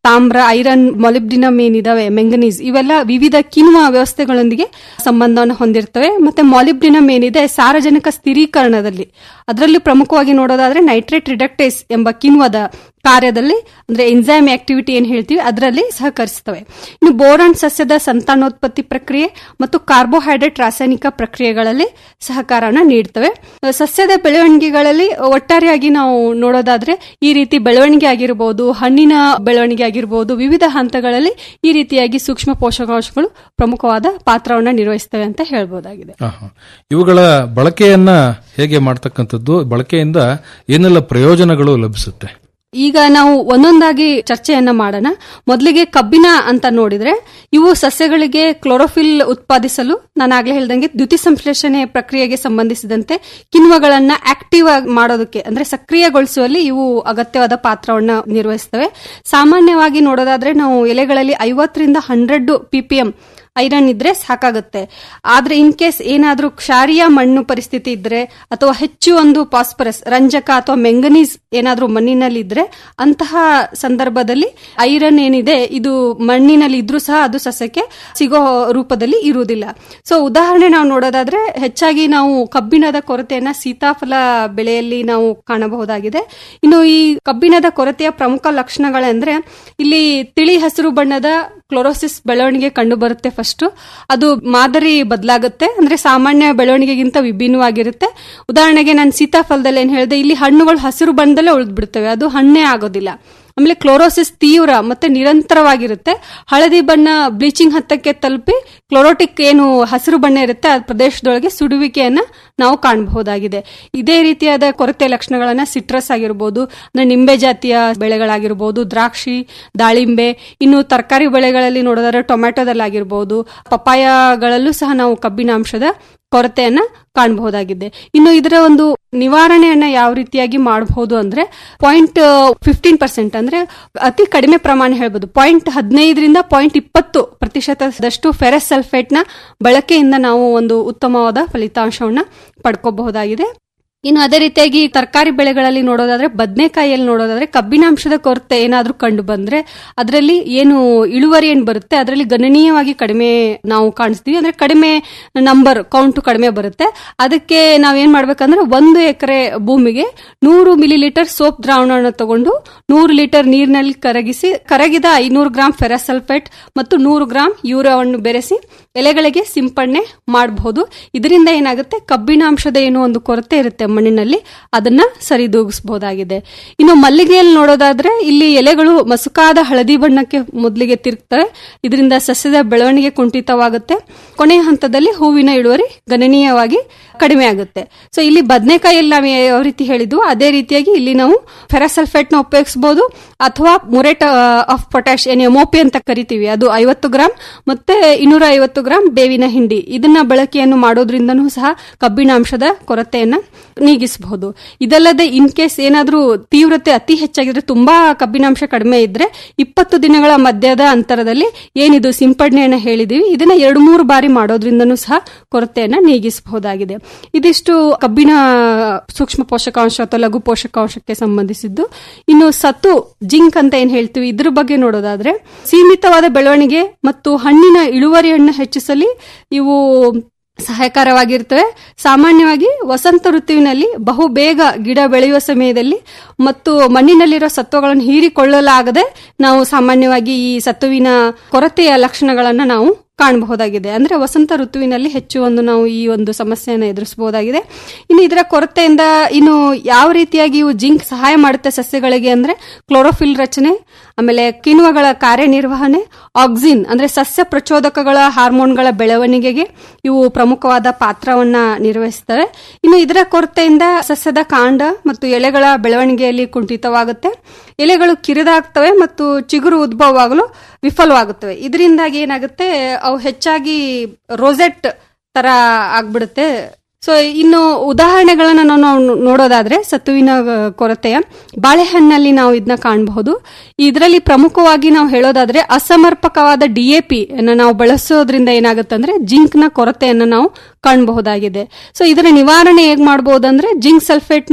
ತಾಮ್ರ ಐರನ್ ಮೊಲಿಬ್ಡಿನಮ್ ಏನಿದಾವೆ ಮೆಂಗನೀಸ್ ಇವೆಲ್ಲ ವಿವಿಧ ಕಿಣ್ವ ವ್ಯವಸ್ಥೆಗಳೊಂದಿಗೆ ಸಂಬಂಧವನ್ನು ಹೊಂದಿರ್ತವೆ ಮತ್ತೆ ಮಾಲಿಬ್ಡಿನಮ್ ಏನಿದೆ ಸಾರಜನಕ ಸ್ಥಿರೀಕರಣದಲ್ಲಿ ಅದರಲ್ಲಿ ಪ್ರಮುಖವಾಗಿ ನೋಡೋದಾದ್ರೆ ನೈಟ್ರೇಟ್ ರಿಡಕ್ಟೇಸ್ ಎಂಬ ಕಿಣ್ವದ ಕಾರ್ಯದಲ್ಲಿ ಅಂದ್ರೆ ಎಂಜೈಮ್ ಆಕ್ಟಿವಿಟಿ ಏನ್ ಹೇಳ್ತೀವಿ ಅದರಲ್ಲಿ ಸಹಕರಿಸ್ತವೆ ಇನ್ನು ಬೋರಾನ್ ಸಸ್ಯದ ಸಂತಾನೋತ್ಪತ್ತಿ ಪ್ರಕ್ರಿಯೆ ಮತ್ತು ಕಾರ್ಬೋಹೈಡ್ರೇಟ್ ರಾಸಾಯನಿಕ ಪ್ರಕ್ರಿಯೆಗಳಲ್ಲಿ ಸಹಕಾರನ ನೀಡ್ತವೆ ಸಸ್ಯದ ಬೆಳವಣಿಗೆಗಳಲ್ಲಿ ಒಟ್ಟಾರೆಯಾಗಿ ನಾವು ನೋಡೋದಾದ್ರೆ ಈ ರೀತಿ ಬೆಳವಣಿಗೆ ಆಗಿರಬಹುದು ಹಣ್ಣಿನ ಬೆಳವಣಿಗೆ ಆಗಿರಬಹುದು ವಿವಿಧ ಹಂತಗಳಲ್ಲಿ ಈ ರೀತಿಯಾಗಿ ಸೂಕ್ಷ್ಮ ಪೋಷಕಾಂಶಗಳು ಪ್ರಮುಖವಾದ ಪಾತ್ರವನ್ನು ನಿರ್ವಹಿಸ್ತವೆ ಅಂತ ಹೇಳ್ಬೋದಾಗಿದೆ
ಆಹಾ. ಇವುಗಳ ಬಳಕೆಯನ್ನ ಹೇಗೆ ಮಾಡ್ತಕ್ಕಂಥದ್ದು ಬಳಕೆಯಿಂದ ಏನೆಲ್ಲ ಪ್ರಯೋಜನಗಳು ಲಭಿಸುತ್ತೆ
ಈಗ ನಾವು ಒಂದೊಂದಾಗಿ ಚರ್ಚೆಯನ್ನ ಮಾಡೋಣ ಮೊದಲಿಗೆ ಕಬ್ಬಿನ ಅಂತ ನೋಡಿದ್ರೆ ಇವು ಸಸ್ಯಗಳಿಗೆ ಕ್ಲೋರೋಫಿಲ್ ಉತ್ಪಾದಿಸಲು ನಾನು ಆಗ್ಲೇ ಹೇಳ್ದಂಗೆ ದ್ಯುತಿ ಸಂಶ್ಲೇಷಣೆ ಪ್ರಕ್ರಿಯೆಗೆ ಸಂಬಂಧಿಸಿದಂತೆ ಕಿಣ್ವಗಳನ್ನ ಆಕ್ಟಿವ್ ಆಗಿ ಮಾಡೋದಕ್ಕೆ ಅಂದ್ರೆ ಸಕ್ರಿಯಗೊಳಿಸುವಲ್ಲಿ ಇವು ಅಗತ್ಯವಾದ ಪಾತ್ರವನ್ನ ನಿರ್ವಹಿಸ್ತವೆ ಸಾಮಾನ್ಯವಾಗಿ ನೋಡೋದಾದ್ರೆ ನಾವು ಎಲೆಗಳಲ್ಲಿ ಐವತ್ತರಿಂದ ಹಂಡ್ರೆಡ್ ಪಿಪಿಎಂ ಐರನ್ ಇದ್ರೆ ಸಾಕಾಗುತ್ತೆ ಆದ್ರೆ ಇನ್ ಕೇಸ್ ಏನಾದ್ರೂ ಕ್ಷಾರೀಯ ಮಣ್ಣು ಪರಿಸ್ಥಿತಿ ಇದ್ರೆ ಅಥವಾ ಹೆಚ್ಚು ಒಂದು ಫಾಸ್ಫರಸ್ ರಂಜಕ ಅಥವಾ ಮೆಂಗನೀಸ್ ಏನಾದ್ರೂ ಮಣ್ಣಿನಲ್ಲಿ ಇದ್ರೆ ಅಂತಹ ಸಂದರ್ಭದಲ್ಲಿ ಐರನ್ ಏನಿದೆ ಇದು ಮಣ್ಣಿನಲ್ಲಿ ಇದ್ರೂ ಸಹ ಅದು ಸಸ್ಯಕ್ಕೆ ಸಿಗೋ ರೂಪದಲ್ಲಿ ಇರುವುದಿಲ್ಲ ಸೊ ಉದಾಹರಣೆ ನಾವು ನೋಡೋದಾದ್ರೆ ಹೆಚ್ಚಾಗಿ ನಾವು ಕಬ್ಬಿಣದ ಕೊರತೆಯನ್ನ ಸೀತಾಫಲ ಬೆಳೆಯಲ್ಲಿ ನಾವು ಕಾಣಬಹುದಾಗಿದೆ ಇನ್ನು ಈ ಕಬ್ಬಿಣದ ಕೊರತೆಯ ಪ್ರಮುಖ ಲಕ್ಷಣಗಳೆಂದ್ರೆ ಇಲ್ಲಿ ತಿಳಿ ಹಸಿರು ಬಣ್ಣದ ಕ್ಲೋರೋಸಿಸ್ ಬೆಳವಣಿಗೆ ಕಂಡು ಬರುತ್ತೆ ಫಸ್ಟ್ ಅದು ಮಾದರಿ ಬದಲಾಗುತ್ತೆ ಅಂದ್ರೆ ಸಾಮಾನ್ಯ ಬೆಳವಣಿಗೆಗಿಂತ ವಿಭಿನ್ನವಾಗಿರುತ್ತೆ ಉದಾಹರಣೆಗೆ ನಾನು ಸೀತಾಫಲದಲ್ಲಿ ಏನ್ ಹೇಳಿದೆ ಇಲ್ಲಿ ಹಣ್ಣುಗಳು ಹಸಿರು ಬಣ್ಣದಲ್ಲೇ ಉಳಿದು ಬಿಡ್ತವೆ ಅದು ಹಣ್ಣೇ ಆಗೋದಿಲ್ಲ ಆಮೇಲೆ ಕ್ಲೋರೋಸಿಸ್ ತೀವ್ರ ಮತ್ತೆ ನಿರಂತರವಾಗಿರುತ್ತೆ ಹಳದಿ ಬಣ್ಣ ಬ್ಲೀಚಿಂಗ್ ಹಂತಕ್ಕೆ ತಲುಪಿ ಕ್ಲೋರೋಟಿಕ್ ಏನು ಹಸಿರು ಬಣ್ಣ ಇರುತ್ತೆ ಆ ಪ್ರದೇಶದೊಳಗೆ ಸುಡುವಿಕೆಯನ್ನ ನಾವು ಕಾಣಬಹುದಾಗಿದೆ ಇದೇ ರೀತಿಯಾದ ಕೊರತೆ ಲಕ್ಷಣಗಳನ್ನ ಸಿಟ್ರಸ್ ಆಗಿರ್ಬೋದು ಅಂದ್ರೆ ನಿಂಬೆ ಜಾತಿಯ ಬೆಳೆಗಳಾಗಿರ್ಬೋದು ದ್ರಾಕ್ಷಿ ದಾಳಿಂಬೆ ಇನ್ನು ತರಕಾರಿ ಬೆಳೆಗಳಲ್ಲಿ ನೋಡೋದಾದ್ರೆ ಟೊಮ್ಯಾಟೊದಲ್ಲಾಗಿರ್ಬೋದು ಪಪಾಯಗಳಲ್ಲೂ ಸಹ ನಾವು ಕಬ್ಬಿನಾಂಶದ ಕೊರತೆಯನ್ನ ಕಾಣಬಹುದಾಗಿದೆ ಇನ್ನು ಇದರ ಒಂದು ನಿವಾರಣೆಯನ್ನ ಯಾವ ರೀತಿಯಾಗಿ ಮಾಡಬಹುದು ಅಂದ್ರೆ ಪಾಯಿಂಟ್ ಫಿಫ್ಟೀನ್ ಪರ್ಸೆಂಟ್ ಅಂದ್ರೆ ಅತಿ ಕಡಿಮೆ ಪ್ರಮಾಣ ಹೇಳ್ಬೋದು ಪಾಯಿಂಟ್ ಹದಿನೈದರಿಂದ ಪಾಯಿಂಟ್ ಇಪ್ಪತ್ತು ಪ್ರತಿಶತದಷ್ಟು ಫೆರಸ್ ಸಲ್ಫೇಟ್ ನ ಬಳಕೆಯಿಂದ ನಾವು ಒಂದು ಉತ್ತಮವಾದ ಫಲಿತಾಂಶವನ್ನ ಪಡ್ಕೋಬಹುದಾಗಿದೆ ಇನ್ನು ಅದೇ ರೀತಿಯಾಗಿ ತರಕಾರಿ ಬೆಳೆಗಳಲ್ಲಿ ನೋಡೋದಾದ್ರೆ ಬದನೆಕಾಯಿಯಲ್ಲಿ ನೋಡೋದಾದ್ರೆ ಕಬ್ಬಿನಾಂಶದ ಕೊರತೆ ಏನಾದ್ರೂ ಕಂಡು ಬಂದ್ರೆ ಅದರಲ್ಲಿ ಏನು ಇಳುವರಿ ಏನ್ ಬರುತ್ತೆ ಅದರಲ್ಲಿ ಗಣನೀಯವಾಗಿ ಕಡಿಮೆ ನಾವು ಕಾಣಿಸ್ತೀವಿ ಅಂದ್ರೆ ಕಡಿಮೆ ನಂಬರ್ ಕೌಂಟ್ ಕಡಿಮೆ ಬರುತ್ತೆ ಅದಕ್ಕೆ ನಾವೇನ್ ಮಾಡ್ಬೇಕಂದ್ರೆ ಒಂದು ಎಕರೆ ಭೂಮಿಗೆ ನೂರು ಮಿಲಿ ಲೀಟರ್ ಸೋಪ್ ದ್ರಾವಣವನ್ನು ತಗೊಂಡು ನೂರು ಲೀಟರ್ ನೀರಿನಲ್ಲಿ ಕರಗಿಸಿ ಕರಗಿದ ಐನೂರು ಗ್ರಾಂ ಫೆರಸಲ್ಫೇಟ್ ಮತ್ತು ನೂರು ಗ್ರಾಂ ಯೂರಿಯಾವನ್ನು ಬೆರೆಸಿ ಎಲೆಗಳಿಗೆ ಸಿಂಪಡಣೆ ಮಾಡಬಹುದು ಇದರಿಂದ ಏನಾಗುತ್ತೆ ಕಬ್ಬಿನಾಂಶದ ಏನು ಒಂದು ಕೊರತೆ ಇರುತ್ತೆ ಮಣ್ಣಿನಲ್ಲಿ ಅದನ್ನ ಸರಿದೂಗಿಸಬಹುದಾಗಿದೆ ಇನ್ನು ಮಲ್ಲಿಗೆಯಲ್ಲಿ ನೋಡೋದಾದ್ರೆ ಇಲ್ಲಿ ಎಲೆಗಳು ಮಸುಕಾದ ಹಳದಿ ಬಣ್ಣಕ್ಕೆ ಮೊದಲಿಗೆ ತಿರುಗ್ತವೆ ಇದರಿಂದ ಸಸ್ಯದ ಬೆಳವಣಿಗೆ ಕುಂಠಿತವಾಗುತ್ತೆ ಕೊನೆಯ ಹಂತದಲ್ಲಿ ಹೂವಿನ ಇಳುವರಿ ಗಣನೀಯವಾಗಿ ಕಡಿಮೆ ಆಗುತ್ತೆ ಸೊ ಇಲ್ಲಿ ಬದನೆಕಾಯಲ್ಲಿ ನಾವು ಯಾವ ರೀತಿ ಹೇಳಿದ್ವು ಅದೇ ರೀತಿಯಾಗಿ ಇಲ್ಲಿ ನಾವು ಫೆರಸಲ್ಫೇಟ್ ನ ಉಪಯೋಗಿಸಬಹುದು ಅಥವಾ ಮುರೇಟ್ ಆಫ್ ಪೊಟ್ಯಾಶ್ ಏನು ಎಮೋಪಿ ಅಂತ ಕರಿತೀವಿ ಅದು ಐವತ್ತು ಗ್ರಾಂ ಮತ್ತೆ ಇನ್ನೂರ ಐವತ್ತು ಗ್ರಾಂ ಬೇವಿನ ಹಿಂಡಿ ಇದನ್ನ ಬಳಕೆಯನ್ನು ಮಾಡೋದ್ರಿಂದನೂ ಸಹ ಕಬ್ಬಿಣಾಂಶದ ಕೊರತೆಯನ್ನ ನೀಗಿಸಬಹುದು ಇದಲ್ಲದೆ ಇನ್ ಕೇಸ್ ಏನಾದ್ರೂ ತೀವ್ರತೆ ಅತಿ ಹೆಚ್ಚಾಗಿದ್ರೆ ತುಂಬಾ ಕಬ್ಬಿನಾಂಶ ಕಡಿಮೆ ಇದ್ರೆ ಇಪ್ಪತ್ತು ದಿನಗಳ ಮಧ್ಯದ ಅಂತರದಲ್ಲಿ ಏನಿದು ಸಿಂಪಡಣೆಯನ್ನ ಹೇಳಿದೀವಿ ಇದನ್ನ ಎರಡು ಮೂರು ಬಾರಿ ಮಾಡೋದ್ರಿಂದನೂ ಸಹ ಕೊರತೆಯನ್ನ ನೀಗಿಸಬಹುದಾಗಿದೆ ಇದಿಷ್ಟು ಕಬ್ಬಿಣ ಸೂಕ್ಷ್ಮ ಪೋಷಕಾಂಶ ಅಥವಾ ಲಘು ಪೋಷಕಾಂಶಕ್ಕೆ ಸಂಬಂಧಿಸಿದ್ದು ಇನ್ನು ಸತು ಜಿಂಕ್ ಅಂತ ಏನ್ ಹೇಳ್ತೀವಿ ಇದ್ರ ಬಗ್ಗೆ ನೋಡೋದಾದ್ರೆ ಸೀಮಿತವಾದ ಬೆಳವಣಿಗೆ ಮತ್ತು ಹಣ್ಣಿನ ಇಳುವರಿಯನ್ನು ಹೆಚ್ಚಿಸಲಿ ಇವು ಸಹಾಯಕರವಾಗಿರ್ತವೆ ಸಾಮಾನ್ಯವಾಗಿ ವಸಂತ ಋತುವಿನಲ್ಲಿ ಬಹು ಬೇಗ ಗಿಡ ಬೆಳೆಯುವ ಸಮಯದಲ್ಲಿ ಮತ್ತು ಮಣ್ಣಿನಲ್ಲಿರೋ ಸತ್ವಗಳನ್ನು ಹೀರಿಕೊಳ್ಳಲಾಗದೆ ನಾವು ಸಾಮಾನ್ಯವಾಗಿ ಈ ಸತ್ವವಿನ ಕೊರತೆಯ ಲಕ್ಷಣಗಳನ್ನು ನಾವು ಕಾಣಬಹುದಾಗಿದೆ ಅಂದ್ರೆ ವಸಂತ ಋತುವಿನಲ್ಲಿ ಹೆಚ್ಚು ಒಂದು ನಾವು ಈ ಒಂದು ಸಮಸ್ಯೆಯನ್ನು ಎದುರಿಸಬಹುದಾಗಿದೆ ಇನ್ನು ಇದರ ಕೊರತೆಯಿಂದ ಇನ್ನು ಯಾವ ರೀತಿಯಾಗಿ ಇವು ಜಿಂಕ್ ಸಹಾಯ ಮಾಡುತ್ತೆ ಸಸ್ಯಗಳಿಗೆ ಅಂದ್ರೆ ಕ್ಲೋರೋಫಿಲ್ ರಚನೆ ಆಮೇಲೆ ಕಿಣ್ವಗಳ ಕಾರ್ಯನಿರ್ವಹಣೆ ಆಕ್ಸಿನ್ ಅಂದ್ರೆ ಸಸ್ಯ ಪ್ರಚೋದಕಗಳ ಹಾರ್ಮೋನ್ಗಳ ಬೆಳವಣಿಗೆಗೆ ಇವು ಪ್ರಮುಖವಾದ ಪಾತ್ರವನ್ನ ನಿರ್ವಹಿಸ್ತವೆ ಇನ್ನು ಇದರ ಕೊರತೆಯಿಂದ ಸಸ್ಯದ ಕಾಂಡ ಮತ್ತು ಎಲೆಗಳ ಬೆಳವಣಿಗೆಯಲ್ಲಿ ಕುಂಠಿತವಾಗುತ್ತೆ ಎಲೆಗಳು ಕಿರಿದಾಗ್ತವೆ ಮತ್ತು ಚಿಗುರು ಉದ್ಭವವಾಗಲು ವಿಫಲವಾಗುತ್ತವೆ ಇದರಿಂದಾಗಿ ಏನಾಗುತ್ತೆ ಅವು ಹೆಚ್ಚಾಗಿ ರೋಸೆಟ್ ತರ ಆಗ್ಬಿಡುತ್ತೆ ಸೊ ಇನ್ನು ಉದಾಹರಣೆಗಳನ್ನ ನಾವು ನೋಡೋದಾದ್ರೆ ಸತ್ತುವಿನ ಕೊರತೆಯ ಬಾಳೆಹಣ್ಣಲ್ಲಿ ನಾವು ಇದನ್ನ ಕಾಣಬಹುದು ಇದರಲ್ಲಿ ಪ್ರಮುಖವಾಗಿ ನಾವು ಹೇಳೋದಾದ್ರೆ ಅಸಮರ್ಪಕವಾದ ಡಿಎಪಿ ಅನ್ನ ನಾವು ಬಳಸೋದ್ರಿಂದ ಏನಾಗುತ್ತೆ ಅಂದ್ರೆ ಜಿಂಕ್ ನ ಕೊರತೆಯನ್ನು ನಾವು ಕಾಣಬಹುದಾಗಿದೆ ಸೊ ಇದರ ನಿವಾರಣೆ ಹೇಗ್ ಮಾಡಬಹುದಂದ್ರೆ ಜಿಂಕ್ ಸಲ್ಫೇಟ್ ನ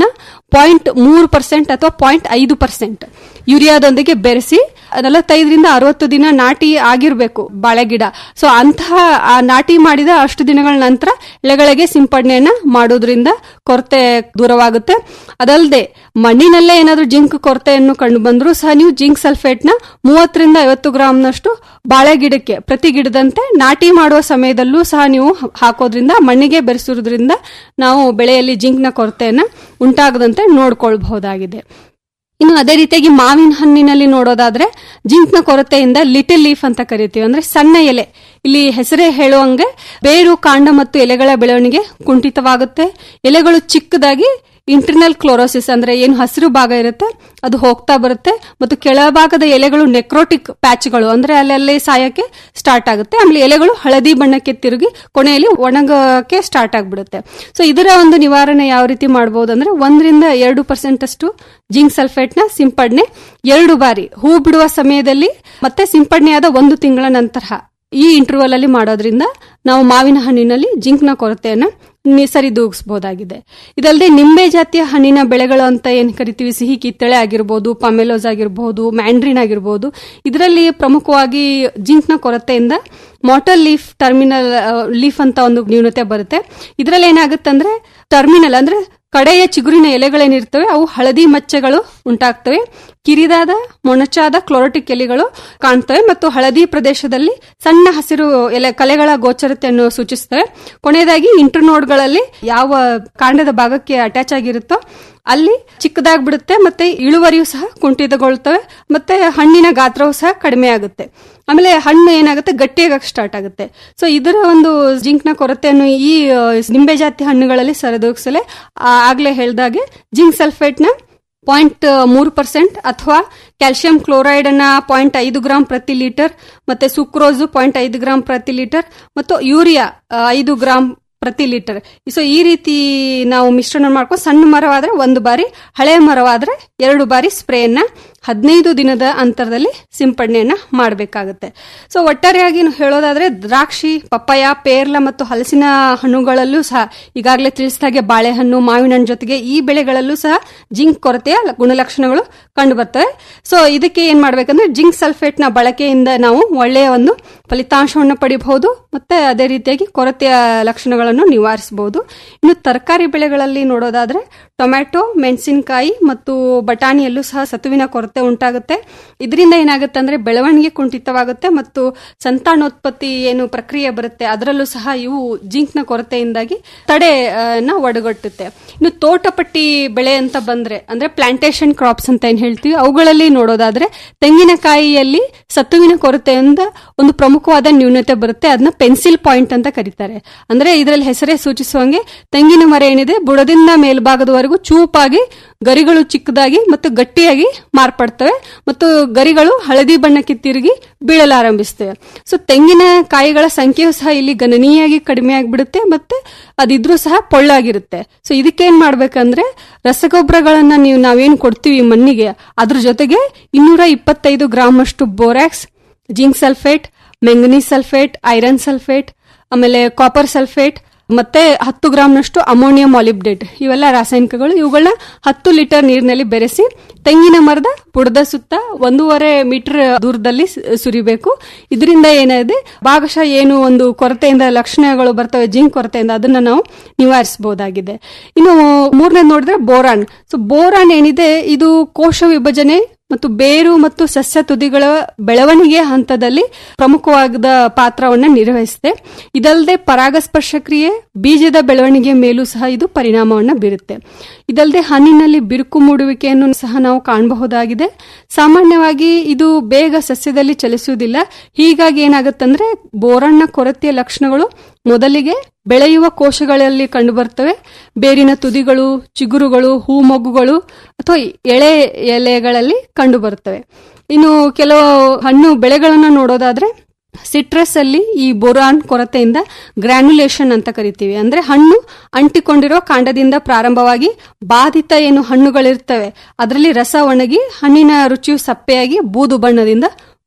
ಪಾಯಿಂಟ್ ಮೂರು ಪರ್ಸೆಂಟ್ ಅಥವಾ ಪಾಯಿಂಟ್ ಐದು ಪರ್ಸೆಂಟ್ ಯೂರಿಯಾದೊಂದಿಗೆ ಬೆರೆಸಿ ನಲವತ್ತೈದರಿಂದ ಅರವತ್ತು ದಿನ ನಾಟಿ ಆಗಿರಬೇಕು ಬಾಳೆ ಗಿಡ ಸೊ ಅಂತಹ ಆ ನಾಟಿ ಮಾಡಿದ ಅಷ್ಟು ದಿನಗಳ ನಂತರ ಎಲೆಗಳಿಗೆ ಸಿಂಪಡಣೆಯನ್ನ ಮಾಡೋದ್ರಿಂದ ಕೊರತೆ ದೂರವಾಗುತ್ತೆ ಅದಲ್ಲದೆ ಮಣ್ಣಿನಲ್ಲೇ ಏನಾದರೂ ಜಿಂಕ್ ಕೊರತೆಯನ್ನು ಕಂಡು ಬಂದರೂ ಸಹ ನೀವು ಜಿಂಕ್ ಸಲ್ಫೇಟ್ನ ಮೂವತ್ತರಿಂದ ಐವತ್ತು ಗ್ರಾಂನಷ್ಟು ಬಾಳೆ ಗಿಡಕ್ಕೆ ಪ್ರತಿ ಗಿಡದಂತೆ ನಾಟಿ ಮಾಡುವ ಸಮಯದಲ್ಲೂ ಸಹ ನೀವು ಹಾಕೋದ್ರಿಂದ ಮಣ್ಣಿಗೆ ಬೆರೆಸೋದ್ರಿಂದ ನಾವು ಬೆಳೆಯಲ್ಲಿ ಜಿಂಕ್ನ ಕೊರತೆಯನ್ನ ಉಂಟಾಗದಂತೆ ನೋಡ್ಕೊಳ್ಬಹುದಾಗಿದೆ ಇನ್ನು ಅದೇ ರೀತಿಯಾಗಿ ಮಾವಿನ ಹಣ್ಣಿನಲ್ಲಿ ನೋಡೋದಾದ್ರೆ ಜಿಂಕ್ನ ಕೊರತೆಯಿಂದ ಲಿಟಲ್ ಲೀಫ್ ಅಂತ ಕರಿತೀವಿ ಅಂದ್ರೆ ಸಣ್ಣ ಎಲೆ ಇಲ್ಲಿ ಹೆಸರೇ ಹೇಳುವಂಗೆ ಬೇರು ಕಾಂಡ ಮತ್ತು ಎಲೆಗಳ ಬೆಳವಣಿಗೆ ಕುಂಠಿತವಾಗುತ್ತೆ ಎಲೆಗಳು ಚಿಕ್ಕದಾಗಿ ಇಂಟರ್ನಲ್ ಕ್ಲೋರೋಸಿಸ್ ಅಂದ್ರೆ ಏನು ಹಸಿರು ಭಾಗ ಇರುತ್ತೆ ಅದು ಹೋಗ್ತಾ ಬರುತ್ತೆ ಮತ್ತು ಕೆಳಭಾಗದ ಎಲೆಗಳು ನೆಕ್ರೋಟಿಕ್ ಪ್ಯಾಚ್ಗಳು ಅಂದ್ರೆ ಅಲ್ಲಲ್ಲಿ ಸಾಯಕ್ಕೆ ಸ್ಟಾರ್ಟ್ ಆಗುತ್ತೆ ಆಮೇಲೆ ಎಲೆಗಳು ಹಳದಿ ಬಣ್ಣಕ್ಕೆ ತಿರುಗಿ ಕೊನೆಯಲ್ಲಿ ಒಣಗಕ್ಕೆ ಸ್ಟಾರ್ಟ್ ಆಗ್ಬಿಡುತ್ತೆ ಸೊ ಇದರ ಒಂದು ನಿವಾರಣೆ ಯಾವ ರೀತಿ ಮಾಡಬಹುದು ಅಂದ್ರೆ ಒಂದರಿಂದ ಎರಡು ಪರ್ಸೆಂಟ್ ಅಷ್ಟು ಜಿಂಕ್ ಸಲ್ಫೇಟ್ ನ ಸಿಂಪಡಣೆ ಎರಡು ಬಾರಿ ಹೂ ಬಿಡುವ ಸಮಯದಲ್ಲಿ ಮತ್ತೆ ಸಿಂಪಡಣೆಯಾದ ಒಂದು ತಿಂಗಳ ನಂತರ ಈ ಇಂಟರ್ವಲ್ ಅಲ್ಲಿ ಮಾಡೋದ್ರಿಂದ ನಾವು ಮಾವಿನ ಹಣ್ಣಿನಲ್ಲಿ ಜಿಂಕ್ನ ಕೊರತೆಯನ್ನ ನಿ- ಸರಿದೂಗಿಸಬಹುದಾಗಿದೆ ಇದಲ್ಲದೆ ನಿಂಬೆ ಜಾತಿಯ ಹಣ್ಣಿನ ಬೆಳೆಗಳು ಅಂತ ಏನ್ ಕರಿತೀವಿ ಸಿಹಿ ಕಿತ್ತಳೆ ಆಗಿರ್ಬೋದು ಪಮೆಲೋಸ್ ಆಗಿರ್ಬೋದು ಮ್ಯಾಂಡ್ರಿನ್ ಆಗಿರ್ಬೋದು ಇದರಲ್ಲಿ ಪ್ರಮುಖವಾಗಿ ಜಿಂಕ್ನ ಕೊರತೆಯಿಂದ ಮಾಟರ್ ಲೀಫ್ ಟರ್ಮಿನಲ್ ಲೀಫ್ ಅಂತ ಒಂದು ನ್ಯೂನತೆ ಬರುತ್ತೆ ಇದರಲ್ಲಿ ಏನಾಗುತ್ತೆ ಅಂದ್ರೆ ಟರ್ಮಿನಲ್ ಅಂದ್ರೆ ಕಡೆಯ ಚಿಗುರಿನ ಎಲೆಗಳೇನಿರ್ತವೆ ಅವು ಹಳದಿ ಮಚ್ಚೆಗಳು ಉಂಟಾಗ್ತವೆ ಕಿರಿದಾದ ಮೊನಚಾದ ಕ್ಲೋರೋಟಿಕ್ ಎಲೆಗಳು ಕಾಣ್ತವೆ ಮತ್ತು ಹಳದಿ ಪ್ರದೇಶದಲ್ಲಿ ಸಣ್ಣ ಹಸಿರು ಎಲೆ ಕಲೆಗಳ ಗೋಚರತೆಯನ್ನು ಸೂಚಿಸ್ತವೆ ಕೊನೆಯದಾಗಿ ಇಂಟರ್ನೋಡ್ಗಳಲ್ಲಿ ಯಾವ ಕಾಂಡದ ಭಾಗಕ್ಕೆ ಅಟ್ಯಾಚ್ ಆಗಿರುತ್ತೋ ಅಲ್ಲಿ ಚಿಕ್ಕದಾಗ್ಬಿಡುತ್ತೆ ಮತ್ತೆ ಇಳುವರಿಯೂ ಸಹ ಕುಂಠಿತಗೊಳ್ತವೆ ಮತ್ತೆ ಹಣ್ಣಿನ ಗಾತ್ರವೂ ಸಹ ಕಡಿಮೆ ಆಗುತ್ತೆ ಆಮೇಲೆ ಹಣ್ಣು ಏನಾಗುತ್ತೆ ಗಟ್ಟಿಯಾಗಕ್ಕೆ ಸ್ಟಾರ್ಟ್ ಆಗುತ್ತೆ ಸೊ ಇದರ ಒಂದು ಜಿಂಕ್ನ ಕೊರತೆಯನ್ನು ಈ ಆ, ನಿಂಬೆ ಜಾತಿ ಹಣ್ಣುಗಳಲ್ಲಿ ಸರಿದೂಗಿಸಲೇ ಆ, ಆಗ್ಲೇ ಹೇಳ್ದಾಗೆ ಜಿಂಕ್ ಸಲ್ಫೇಟ್ನ ಪಾಯಿಂಟ್ ಮೂರು ಪರ್ಸೆಂಟ್ ಅಥವಾ ಕ್ಯಾಲ್ಸಿಯಂ ಕ್ಲೋರೈಡ್ ಅನ್ನ ಪಾಯಿಂಟ್ ಐದು ಗ್ರಾಂ ಪ್ರತಿ ಲೀಟರ್ ಮತ್ತೆ ಸುಕ್ರೋಸು ಪಾಯಿಂಟ್ ಐದು ಗ್ರಾಂ ಪ್ರತಿ ಲೀಟರ್ ಮತ್ತು ಯೂರಿಯಾ ಆ, ಐದು ಗ್ರಾಂ ಪ್ರತಿ ಲೀಟರ್ ಸೊ ಈ ರೀತಿ ನಾವು ಮಿಶ್ರಣ ಮಾಡ್ಕೊಂಡು ಸಣ್ಣ ಮರವಾದ್ರೆ ಒಂದು ಬಾರಿ ಹಳೆಯ ಮರವಾದ್ರೆ ಎರಡು ಬಾರಿ ಸ್ಪ್ರೇಯನ್ನ ಹದಿನೈದು ದಿನದ ಅಂತರದಲ್ಲಿ ಸಿಂಪಡಣೆಯನ್ನ ಮಾಡಬೇಕಾಗುತ್ತೆ ಸೊ ಒಟ್ಟಾರೆಯಾಗಿ ನಾವು ಹೇಳೋದಾದ್ರೆ ದ್ರಾಕ್ಷಿ ಪಪ್ಪಾಯ ಪೇರ್ಲ ಮತ್ತು ಹಲಸಿನ ಹಣ್ಣುಗಳಲ್ಲೂ ಸಹ ಈಗಾಗಲೇ ತಿಳಿಸಿದಾಗೆ ಬಾಳೆಹಣ್ಣು ಮಾವಿನ ಹಣ್ಣು ಜೊತೆಗೆ ಈ ಬೆಳೆಗಳಲ್ಲೂ ಸಹ ಜಿಂಕ್ ಕೊರತೆಯ ಗುಣಲಕ್ಷಣಗಳು ಕಂಡು ಬರ್ತವೆ ಸೊ ಇದಕ್ಕೆ ಏನ್ ಮಾಡ್ಬೇಕಂದ್ರೆ ಜಿಂಕ್ ಸಲ್ಫೇಟ್ ನ ಬಳಕೆಯಿಂದ ನಾವು ಒಳ್ಳೆಯ ಒಂದು ಫಲಿತಾಂಶವನ್ನು ಪಡಿಬಹುದು ಮತ್ತೆ ಅದೇ ರೀತಿಯಾಗಿ ಕೊರತೆಯ ಲಕ್ಷಣಗಳನ್ನು ನಿವಾರಿಸಬಹುದು ಇನ್ನು ತರಕಾರಿ ಬೆಳೆಗಳಲ್ಲಿ ನೋಡೋದಾದ್ರೆ ಟೊಮ್ಯಾಟೊ ಮೆಣಸಿನಕಾಯಿ ಮತ್ತು ಬಟಾಣಿಯಲ್ಲೂ ಸಹ ಸತುವಿನ ಕೊರತೆ ಉಂಟಾಗುತ್ತೆ ಇದರಿಂದ ಏನಾಗುತ್ತೆ ಅಂದ್ರೆ ಬೆಳವಣಿಗೆ ಕುಂಠಿತವಾಗುತ್ತೆ ಮತ್ತು ಸಂತಾನೋತ್ಪತ್ತಿ ಏನು ಪ್ರಕ್ರಿಯೆ ಬರುತ್ತೆ ಅದರಲ್ಲೂ ಸಹ ಇವು ಜಿಂಕ್ನ ಕೊರತೆಯಿಂದಾಗಿ ತಡೆ ಆ, ನ ಒಡಗಟ್ಟುತ್ತೆ ಇನ್ನು ತೋಟಪಟ್ಟಿ ಬೆಳೆ ಅಂತ ಬಂದ್ರೆ ಅಂದ್ರೆ ಪ್ಲಾಂಟೇಶನ್ ಕ್ರಾಪ್ಸ್ ಅಂತ ಏನ್ ಹೇಳ್ತೀವಿ ಅವುಗಳಲ್ಲಿ ನೋಡೋದಾದ್ರೆ ತೆಂಗಿನಕಾಯಿಯಲ್ಲಿ ಸತುವಿನ ಕೊರತೆಯಿಂದ ಒಂದು ಪ್ರಮುಖವಾದ ನ್ಯೂನತೆ ಬರುತ್ತೆ ಅದನ್ನ ಪೆನ್ಸಿಲ್ ಪಾಯಿಂಟ್ ಅಂತ ಕರೀತಾರೆ ಅಂದ್ರೆ ಇದರಲ್ಲಿ ಹೆಸರೇ ಸೂಚಿಸುವಂಗೆ ತೆಂಗಿನ ಮರ ಏನಿದೆ ಬುಡದಿಂದ ಮೇಲ್ಭಾಗದವರೆಗೂ ಚೂಪಾಗಿ ಗರಿಗಳು ಚಿಕ್ಕದಾಗಿ ಮತ್ತು ಗಟ್ಟಿಯಾಗಿ ಮಾರ್ಪಡ್ತವೆ ಮತ್ತು ಗರಿಗಳು ಹಳದಿ ಬಣ್ಣಕ್ಕೆ ತಿರುಗಿ ಬೀಳಲಾರಂಭಿಸ್ತವೆ ಸೊ ತೆಂಗಿನ ಕಾಯಿಗಳ ಸಂಖ್ಯೆಯು ಸಹ ಇಲ್ಲಿ ಗಣನೀಯವಾಗಿ ಕಡಿಮೆ ಆಗಿಬಿಡುತ್ತೆ ಮತ್ತೆ ಅದಿದ್ರೂ ಸಹ ಪೊಳ್ಳಾಗಿರುತ್ತೆ ಸೊ ಇದಕ್ಕೇನ್ ಮಾಡ್ಬೇಕಂದ್ರೆ ರಸಗೊಬ್ಬರಗಳನ್ನ ನೀವು ನಾವೇನ್ ಕೊಡ್ತೀವಿ ಮಣ್ಣಿಗೆ ಅದ್ರ ಜೊತೆಗೆ ಇನ್ನೂರ ಇಪ್ಪತ್ತೈದು ಗ್ರಾಮ್ ಅಷ್ಟು borax zinc sulphate manganese sulphate iron sulphate ಆಮೇಲೆ ಕಾಪರ್ ಸಲ್ಫೇಟ್ ಮತ್ತೆ ಹತ್ತು ಗ್ರಾಮ್ನಷ್ಟು ಅಮೋನಿಯಂ ಮಾಲಿಬ್ಡೇಟ್ ಇವೆಲ್ಲ ರಾಸಾಯನಿಕಗಳು ಇವುಗಳನ್ನ ಹತ್ತು ಲೀಟರ್ ನೀರಿನಲ್ಲಿ ಬೆರೆಸಿ ತೆಂಗಿನ ಮರದ ಬುಡದ ಸುತ್ತ ಒಂದೂವರೆ ಮೀಟರ್ ದೂರದಲ್ಲಿ ಸ- ಸುರಿಬೇಕು ಇದರಿಂದ ಏನಿದೆ ಭಾಗಶಃ ಏನು ಒಂದು ಕೊರತೆಯಿಂದ ಲಕ್ಷಣಗಳು ಬರ್ತವೆ ಜಿಂಕ್ ಕೊರತೆಯಿಂದ ಅದನ್ನ ನಾವು ನಿವಾರಿಸಬಹುದಾಗಿದೆ ಇನ್ನು ಮೂರನೇ ನೋಡಿದ್ರೆ ಬೋರಾನ್ ಸೊ ಬೋರಾನ್ ಏನಿದೆ ಇದು ಕೋಶ ವಿಭಜನೆ ಮತ್ತು ಬೇರು ಮತ್ತು ಸಸ್ಯ ತುದಿಗಳ ಬೆಳವಣಿಗೆ ಹಂತದಲ್ಲಿ ಪ್ರಮುಖವಾದ ಪಾತ್ರವನ್ನ ನಿರ್ವಹಿಸುತ್ತೆ ಇದಲ್ಲದೆ ಪರಾಗಸ್ಪರ್ಶ ಕ್ರಿಯೆ ಬೀಜದ ಬೆಳವಣಿಗೆ ಮೇಲೂ ಸಹ ಇದು ಪರಿಣಾಮವನ್ನ ಬೀರುತ್ತೆ ಇದಲ್ಲದೆ ಹಣ್ಣಿನಲ್ಲಿ ಬಿರುಕು ಮೂಡುವಿಕೆಯನ್ನು ಸಹ ನಾವು ಕಾಣಬಹುದಾಗಿದೆ ಸಾಮಾನ್ಯವಾಗಿ ಇದು ಬೇಗ ಸಸ್ಯದಲ್ಲಿ ಚಲಿಸುವುದಿಲ್ಲ ಹೀಗಾಗಿ ಏನಾಗುತ್ತಂದ್ರೆ ಬೋರಣ್ಣ ಕೊರತೆಯ ಲಕ್ಷಣಗಳು ಮೊದಲಿಗೆ ಬೆಳೆಯುವ ಕೋಶಗಳಲ್ಲಿ ಕಂಡುಬರ್ತವೆ ಬೇರಿನ ತುದಿಗಳು ಚಿಗುರುಗಳು ಹೂಮೊಗ್ಗುಗಳು ಅಥವಾ ಎಳೆ ಎಲೆಗಳಲ್ಲಿ ಕಂಡುಬರುತ್ತವೆ ಇನ್ನು ಕೆಲವು ಹಣ್ಣು ಬೆಳೆಗಳನ್ನು ನೋಡೋದಾದ್ರೆ ಸಿಟ್ರಸ್ ಅಲ್ಲಿ ಈ ಬೋರಾನ್ ಕೊರತೆಯಿಂದ ಗ್ರ್ಯಾನ್ಯುಲೇಷನ್ ಅಂತ ಕರಿತೀವಿ ಅಂದ್ರೆ ಹಣ್ಣು ಅಂಟಿಕೊಂಡಿರೋ ಕಾಂಡದಿಂದ ಪ್ರಾರಂಭವಾಗಿ ಬಾಧಿತ ಏನು ಹಣ್ಣುಗಳಿರ್ತವೆ ಅದರಲ್ಲಿ ರಸ ಒಣಗಿ ಹಣ್ಣಿನ ರುಚಿಯು ಸಪ್ಪೆಯಾಗಿ ಬೂದು ಬಣ್ಣದಿಂದ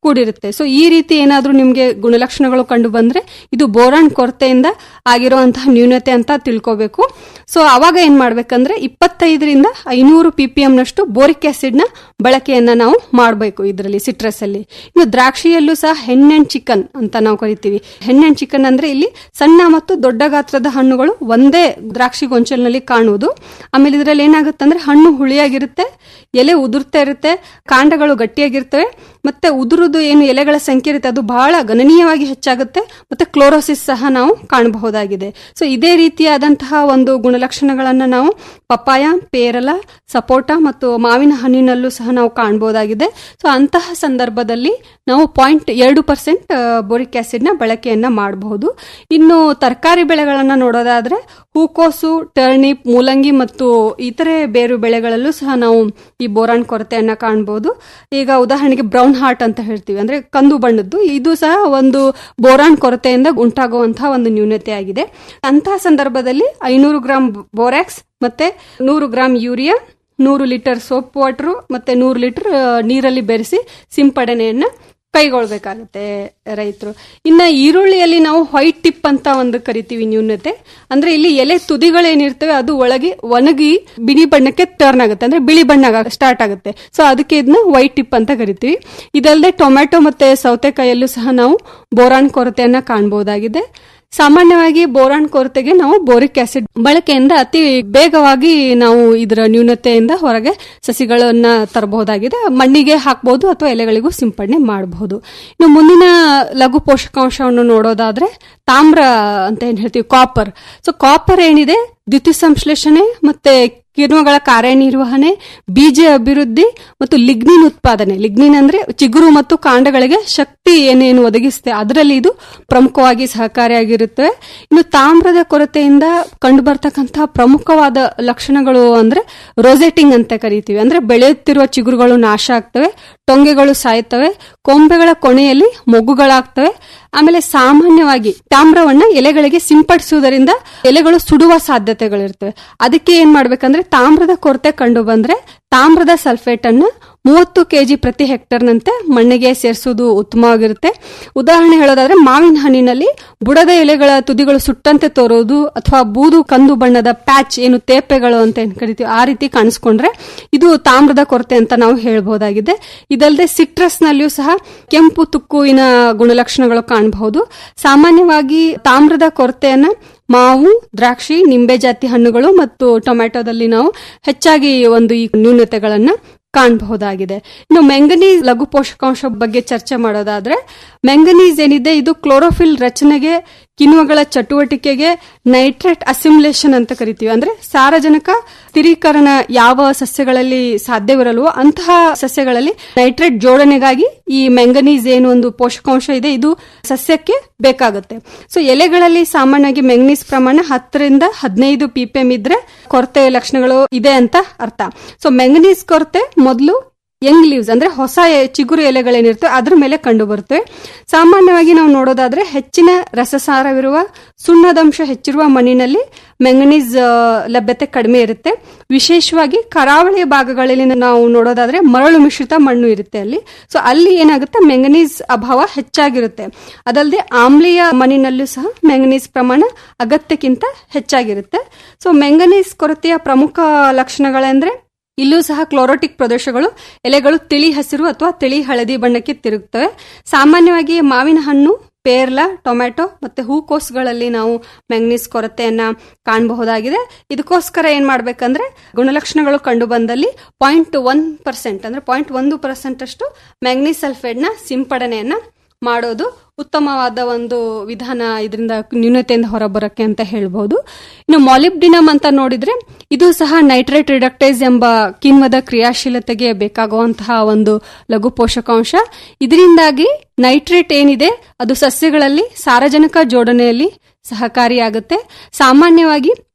ಕೂಡಿರುತ್ತೆ ಸೊ ಈ ರೀತಿ ಏನಾದ್ರೂ ನಿಮ್ಗೆ ಗುಣಲಕ್ಷಣಗಳು ಕಂಡು ಬಂದ್ರೆ ಇದು ಬೋರಾನ್ ಕೊರತೆಯಿಂದ ಆಗಿರುವಂತಹ ನ್ಯೂನತೆ ಅಂತ ತಿಳ್ಕೋಬೇಕು ಸೊ ಅವಾಗ ಏನ್ ಮಾಡ್ಬೇಕಂದ್ರೆ ಇಪ್ಪತ್ತೈದರಿಂದ ಐನೂರು ಪಿಪಿಎಂ ನಷ್ಟು ಬೋರಿಕ್ ಆಸಿಡ್ ನ ಬಳಕೆಯನ್ನ ನಾವು ಮಾಡಬೇಕು ಇದರಲ್ಲಿ ಸಿಟ್ರಸ್ ಅಲ್ಲಿ ಇನ್ನು ದ್ರಾಕ್ಷಿಯಲ್ಲೂ ಸಹ ಹೆನ್ ಅಂಡ್ ಚಿಕನ್ ಅಂತ ನಾವು ಕರಿತೀವಿ ಹೆನ್ ಅಂಡ್ ಚಿಕನ್ ಅಂದ್ರೆ ಇಲ್ಲಿ ಸಣ್ಣ ಮತ್ತು ದೊಡ್ಡ ಗಾತ್ರದ ಹಣ್ಣುಗಳು ಒಂದೇ ದ್ರಾಕ್ಷಿ ಗೊಂಚಲಿನಲ್ಲಿ ಕಾಣುವುದು ಆಮೇಲೆ ಇದರಲ್ಲಿ ಏನಾಗುತ್ತೆ ಅಂದ್ರೆ ಹಣ್ಣು ಹುಳಿಯಾಗಿರುತ್ತೆ ಎಲೆ ಉದುರ್ತಾ ಇರುತ್ತೆ ಕಾಂಡಗಳು ಗಟ್ಟಿಯಾಗಿರ್ತವೆ ಮತ್ತೆ ಉದುರುದು ಏನು ಎಲೆಗಳ ಸಂಖ್ಯೆ ಇರುತ್ತೆ ಅದು ಬಹಳ ಗಣನೀಯವಾಗಿ ಹೆಚ್ಚಾಗುತ್ತೆ ಮತ್ತೆ ಕ್ಲೋರೋಸಿಸ್ ಸಹ ನಾವು ಕಾಣಬಹುದಾಗಿದೆ ಸೊ ಇದೇ ರೀತಿಯಾದಂತಹ ಒಂದು ಗುಣಲಕ್ಷಣಗಳನ್ನ ನಾವು ಪಪ್ಪಾಯ ಪೇರಲ ಸಪೋಟ ಮತ್ತು ಮಾವಿನ ಹಣ್ಣಿನಲ್ಲೂ ಸಹ ನಾವು ಕಾಣಬಹುದಾಗಿದೆ ಸೊ ಅಂತಹ ಸಂದರ್ಭದಲ್ಲಿ ನಾವು ಪಾಯಿಂಟ್ ಎರಡು ಪರ್ಸೆಂಟ್ ಬೋರಿಕ್ ಆಸಿಡ್ ನ ಬಳಕೆಯನ್ನ ಮಾಡಬಹುದು ಇನ್ನು ತರಕಾರಿ ಬೆಳೆಗಳನ್ನ ನೋಡೋದಾದ್ರೆ ಹೂಕೋಸು ಟರ್ನಿಪ್ ಮೂಲಂಗಿ ಮತ್ತು ಇತರೆ ಬೇರು ಬೆಳೆಗಳಲ್ಲೂ ಸಹ ನಾವು ಈ ಬೋರಾನ್ ಕೊರತೆಯನ್ನ ಕಾಣಬಹುದು ಈಗ ಉದಾಹರಣೆಗೆ ಬ್ರೌನ್ ಹಾರ್ಟ್ ಅಂತ ಹೇಳ್ತೀವಿ ಅಂದ್ರೆ ಕಂದು ಬಣ್ಣದ್ದು ಇದು ಸಹ ಒಂದು ಬೋರಾನ್ ಕೊರತೆಯಿಂದ ಉಂಟಾಗುವಂತಹ ಒಂದು ನ್ಯೂನತೆ ಆಗಿದೆ ಅಂತಹ ಸಂದರ್ಭದಲ್ಲಿ ಐನೂರು ಗ್ರಾಂ ಬೋರಾಕ್ಸ್ ಮತ್ತೆ ನೂರು ಗ್ರಾಂ ಯೂರಿಯಾ ನೂರು ಲೀಟರ್ ಸೋಪ್ ವಾಟರ್ ಮತ್ತೆ ನೂರು ಲೀಟರ್ ನೀರಲ್ಲಿ ಬೆರೆಸಿ ಸಿಂಪಡಣೆಯನ್ನ ಕೈಗೊಳ್ಬೇಕಾಗುತ್ತೆ ರೈತರು ಇನ್ನ ಈರುಳ್ಳಿಯಲ್ಲಿ ನಾವು ವೈಟ್ ಟಿಪ್ ಅಂತ ಒಂದು ಕರಿತೀವಿ ನ್ಯೂನತೆ ಅಂದ್ರೆ ಇಲ್ಲಿ ಎಲೆ ತುದಿಗಳೇನಿರ್ತವೆ ಅದು ಒಳಗೆ ಒಣಗಿ ಬಿಳಿ ಬಣ್ಣಕ್ಕೆ ಟರ್ನ್ ಆಗುತ್ತೆ ಅಂದ್ರೆ ಬಿಳಿ ಬಣ್ಣ ಸ್ಟಾರ್ಟ್ ಆಗುತ್ತೆ ಸೊ ಅದಕ್ಕೆ ಇದನ್ನ ವೈಟ್ ಟಿಪ್ ಅಂತ ಕರಿತೀವಿ ಇದಲ್ಲದೆ ಟೊಮ್ಯಾಟೊ ಮತ್ತೆ ಸೌತೆಕಾಯಲ್ಲೂ ಸಹ ನಾವು ಬೋರಾನ್ ಕೊರತೆಯನ್ನ ಕಾಣಬಹುದಾಗಿದೆ ಸಾಮಾನ್ಯವಾಗಿ ಬೋರಾನ್ ಕೊರತೆಗೆ ನಾವು ಬೋರಿಕ್ ಆಸಿಡ್ ಬಳಕೆಯಿಂದ ಅತಿ ಬೇಗವಾಗಿ ನಾವು ಇದರ ನ್ಯೂನತೆಯಿಂದ ಹೊರಗೆ ಸಸಿಗಳನ್ನ ತರಬಹುದಾಗಿದೆ ಮಣ್ಣಿಗೆ ಹಾಕಬಹುದು ಅಥವಾ ಎಲೆಗಳಿಗೂ ಸಿಂಪಡಣೆ ಮಾಡಬಹುದು ಇನ್ನು ಮುಂದಿನ ಲಘು ಪೋಷಕಾಂಶವನ್ನು ನೋಡೋದಾದ್ರೆ ತಾಮ್ರ ಅಂತ ಏನ್ ಹೇಳ್ತೀವಿ ಕಾಪರ್ ಸೊ ಕಾಪರ್ ಏನಿದೆ ದ್ಯುತಿ ಸಂಶ್ಲೇಷಣೆ ಮತ್ತೆ ಕಿಣ್ವಗಳ ಕಾರ್ಯನಿರ್ವಹಣೆ ಬೀಜ ಅಭಿವೃದ್ಧಿ ಮತ್ತು ಲಿಗ್ನಿನ್ ಉತ್ಪಾದನೆ ಲಿಗ್ನಿನ್ ಅಂದ್ರೆ ಚಿಗುರು ಮತ್ತು ಕಾಂಡಗಳಿಗೆ ಶಕ್ತಿ ಏನೇನು ಒದಗಿಸುತ್ತೆ ಅದರಲ್ಲಿ ಇದು ಪ್ರಮುಖವಾಗಿ ಸಹಕಾರಿಯಾಗಿರುತ್ತವೆ ಇನ್ನು ತಾಮ್ರದ ಕೊರತೆಯಿಂದ ಕಂಡು ಬರ್ತಕ್ಕಂತಹ ಪ್ರಮುಖವಾದ ಲಕ್ಷಣಗಳು ಅಂದ್ರೆ ರೋಸೆಟಿಂಗ್ ಅಂತ ಕರಿತೀವಿ ಅಂದ್ರೆ ಬೆಳೆಯುತ್ತಿರುವ ಚಿಗುರುಗಳು ನಾಶ ಆಗ್ತವೆ ಟೊಂಗೆಗಳು ಸಾಯ್ತವೆ ಕೊಂಬೆಗಳ ಕೊನೆಯಲ್ಲಿ ಮೊಗ್ಗುಗಳಾಗ್ತವೆ ಆಮೇಲೆ ಸಾಮಾನ್ಯವಾಗಿ ತಾಮ್ರವನ್ನ ಎಲೆಗಳಿಗೆ ಸಿಂಪಡಿಸುವುದರಿಂದ ಎಲೆಗಳು ಸುಡುವ ಸಾಧ್ಯತೆಗಳಿರ್ತವೆ ಅದಕ್ಕೆ ಏನ್ ಮಾಡ್ಬೇಕಂದ್ರೆ ತಾಮ್ರದ ಕೊರತೆ ಕಂಡು ಬಂದ್ರೆ ತಾಮ್ರದ ಸಲ್ಫೇಟ್ ಅನ್ನ ಮೂವತ್ತು ಕೆಜಿ ಪ್ರತಿ ಹೆಕ್ಟರ್ನಂತೆ ಮಣ್ಣಿಗೆ ಸೇರಿಸುವುದು ಉತ್ತಮವಾಗಿರುತ್ತೆ ಉದಾಹರಣೆ ಹೇಳೋದಾದ್ರೆ ಮಾವಿನ ಹಣ್ಣಿನಲ್ಲಿ ಬುಡದ ಎಲೆಗಳ ತುದಿಗಳು ಸುಟ್ಟಂತೆ ತೋರೋದು ಅಥವಾ ಬೂದು ಕಂದು ಬಣ್ಣದ ಪ್ಯಾಚ್ ಏನು ತೇಪೆಗಳು ಅಂತ ಏನ್ ಕರಿತೀವಿ ಆ ರೀತಿ ಕಾಣಿಸ್ಕೊಂಡ್ರೆ ಇದು ತಾಮ್ರದ ಕೊರತೆ ಅಂತ ನಾವು ಹೇಳ್ಬಹುದಾಗಿದೆ ಇದಲ್ಲದೆ ಸಿಟ್ರಸ್ ನಲ್ಲಿಯೂ ಸಹ ಕೆಂಪು ತುಕ್ಕುವಿನ ಗುಣಲಕ್ಷಣಗಳು ಕಾಣಬಹುದು ಸಾಮಾನ್ಯವಾಗಿ ತಾಮ್ರದ ಕೊರತೆಯನ್ನ ಮಾವು ದ್ರಾಕ್ಷಿ ನಿಂಬೆ ಜಾತಿ ಹಣ್ಣುಗಳು ಮತ್ತು ಟೊಮ್ಯಾಟೊದಲ್ಲಿ ನಾವು ಹೆಚ್ಚಾಗಿ ಒಂದು ಈ ನ್ಯೂನತೆಗಳನ್ನ ಕಾಣಬಹುದಾಗಿದೆ ಇನ್ನು ಮೆಂಗನೀಸ್ ಲಘು ಪೋಷಕಾಂಶ ಬಗ್ಗೆ ಚರ್ಚೆ ಮಾಡೋದಾದ್ರೆ ಮೆಂಗನೀಸ್ ಏನಿದೆ ಇದು ಕ್ಲೋರೋಫಿಲ್ ರಚನೆಗೆ ಕಿಣ್ವಗಳ ಚಟುವಟಿಕೆಗೆ ನೈಟ್ರೇಟ್ ಅಸಿಮ್ಯುಲೇಷನ್ ಅಂತ ಕರಿತೀವಿ ಅಂದ್ರೆ ಸಾರಜನಕ ಸ್ಥಿರೀಕರಣ ಯಾವ ಸಸ್ಯಗಳಲ್ಲಿ ಸಾಧ್ಯವಿರಲ್ವೋ ಅಂತಹ ಸಸ್ಯಗಳಲ್ಲಿ ನೈಟ್ರೇಟ್ ಜೋಡಣೆಗಾಗಿ ಈ ಮೆಂಗನೀಸ್ ಏನು ಒಂದು ಪೋಷಕಾಂಶ ಇದೆ ಇದು ಸಸ್ಯಕ್ಕೆ ಬೇಕಾಗುತ್ತೆ ಸೊ ಎಲೆಗಳಲ್ಲಿ ಸಾಮಾನ್ಯವಾಗಿ ಮೆಂಗನೀಸ್ ಪ್ರಮಾಣ ಹತ್ತರಿಂದ ಹದಿನೈದು ಪಿಪಿಎಂ ಇದ್ರೆ ಕೊರತೆ ಲಕ್ಷಣಗಳು ಇದೆ ಅಂತ ಅರ್ಥ ಸೊ ಮೆಂಗನೀಸ್ ಕೊರತೆ ಮೊದಲು ಯಂಗ್ ಲೀವ್ಸ್ ಅಂದ್ರೆ ಹೊಸ ಎ- ಚಿಗುರು ಎಲೆಗಳೇನಿರ್ತವೆ ಅದ್ರ ಮೇಲೆ ಕಂಡು ಬರ್ತವೆ ಸಾಮಾನ್ಯವಾಗಿ ನಾವು ನೋಡೋದಾದ್ರೆ ಹೆಚ್ಚಿನ ರಸಸಾರವಿರುವ ಸುಣ್ಣದಂಶ ಹೆಚ್ಚಿರುವ ಮಣ್ಣಿನಲ್ಲಿ ಮೆಂಗನೀಸ್ ಆ, ಲಭ್ಯತೆ ಕಡಿಮೆ ಇರುತ್ತೆ ವಿಶೇಷವಾಗಿ ಕರಾವಳಿ ಭಾಗಗಳಲ್ಲಿ ನಾವು ನೋಡೋದಾದ್ರೆ ಮರಳು ಮಿಶ್ರಿತ ಮಣ್ಣು ಇರುತ್ತೆ ಅಲ್ಲಿ ಸೊ ಅಲ್ಲಿ ಏನಾಗುತ್ತೆ ಮೆಂಗನೀಸ್ ಅಭಾವ ಹೆಚ್ಚಾಗಿರುತ್ತೆ ಅದಲ್ಲದೆ ಆಮ್ಲೀಯ ಮಣ್ಣಿನಲ್ಲೂ ಸಹ ಮೆಂಗನೀಸ್ ಪ್ರಮಾಣ ಅಗತ್ಯಕ್ಕಿಂತ ಹೆಚ್ಚಾಗಿರುತ್ತೆ ಸೊ ಮೆಂಗನೀಸ್ ಕೊರತೆಯ ಪ್ರಮುಖ ಲಕ್ಷಣಗಳೆಂದ್ರೆ ಇಲ್ಲೂ ಸಹ ಕ್ಲೋರೋಟಿಕ್ ಪ್ರದೇಶಗಳು ಎಲೆಗಳು ತಿಳಿ ಹಸಿರು ಅಥವಾ ತಿಳಿ ಹಳದಿ ಬಣ್ಣಕ್ಕೆ ತಿರುಗುತ್ತವೆ ಸಾಮಾನ್ಯವಾಗಿ ಮಾವಿನ ಹಣ್ಣು ಪೇರ್ಲ ಟೊಮ್ಯಾಟೊ ಮತ್ತೆ ಹೂಕೋಸುಗಳಲ್ಲಿ ನಾವು ಮ್ಯಾಂಗ್ನೀಸ್ ಕೊರತೆಯನ್ನ ಕಾಣಬಹುದಾಗಿದೆ ಇದಕ್ಕೋಸ್ಕರ ಏನ್ ಮಾಡ್ಬೇಕಂದ್ರೆ ಗುಣಲಕ್ಷಣಗಳು ಕಂಡು ಬಂದಲ್ಲಿ ಪಾಯಿಂಟ್ ಒನ್ ಪರ್ಸೆಂಟ್ ಅಂದ್ರೆ ಪಾಯಿಂಟ್ ಒಂದು ಪರ್ಸೆಂಟ್ ಅಷ್ಟು ಮ್ಯಾಂಗ್ನೀಸ್ ಸಲ್ಫೇಟ್ ನ ಸಿಂಪಡಣೆಯನ್ನ ಮಾಡೋದು ಉತ್ತಮವಾದ ಒಂದು ವಿಧಾನ ಇದರಿಂದ ನ್ಯೂನತೆಯಿಂದ ಹೊರಬರಕ್ಕೆ ಅಂತ ಹೇಳ್ಬಹುದು ಇನ್ನು ಮಾಲಿಬ್ಡಿನಮ್ ಅಂತ ನೋಡಿದ್ರೆ ಇದು ಸಹ ನೈಟ್ರೇಟ್ ರಿಡಕ್ಟೈಸ್ ಎಂಬ ಕಿಣ್ವದ ಕ್ರಿಯಾಶೀಲತೆಗೆ ಬೇಕಾಗುವಂತಹ ಒಂದು ಲಘು ಪೋಷಕಾಂಶ ಇದರಿಂದಾಗಿ ನೈಟ್ರೇಟ್ ಏನಿದೆ ಅದು ಸಸ್ಯಗಳಲ್ಲಿ ಸಾರಜನಕ ಜೋಡಣೆಯಲ್ಲಿ ಸಹಕಾರಿಯಾಗುತ್ತೆ ಸಾಮಾನ್ಯವಾಗಿ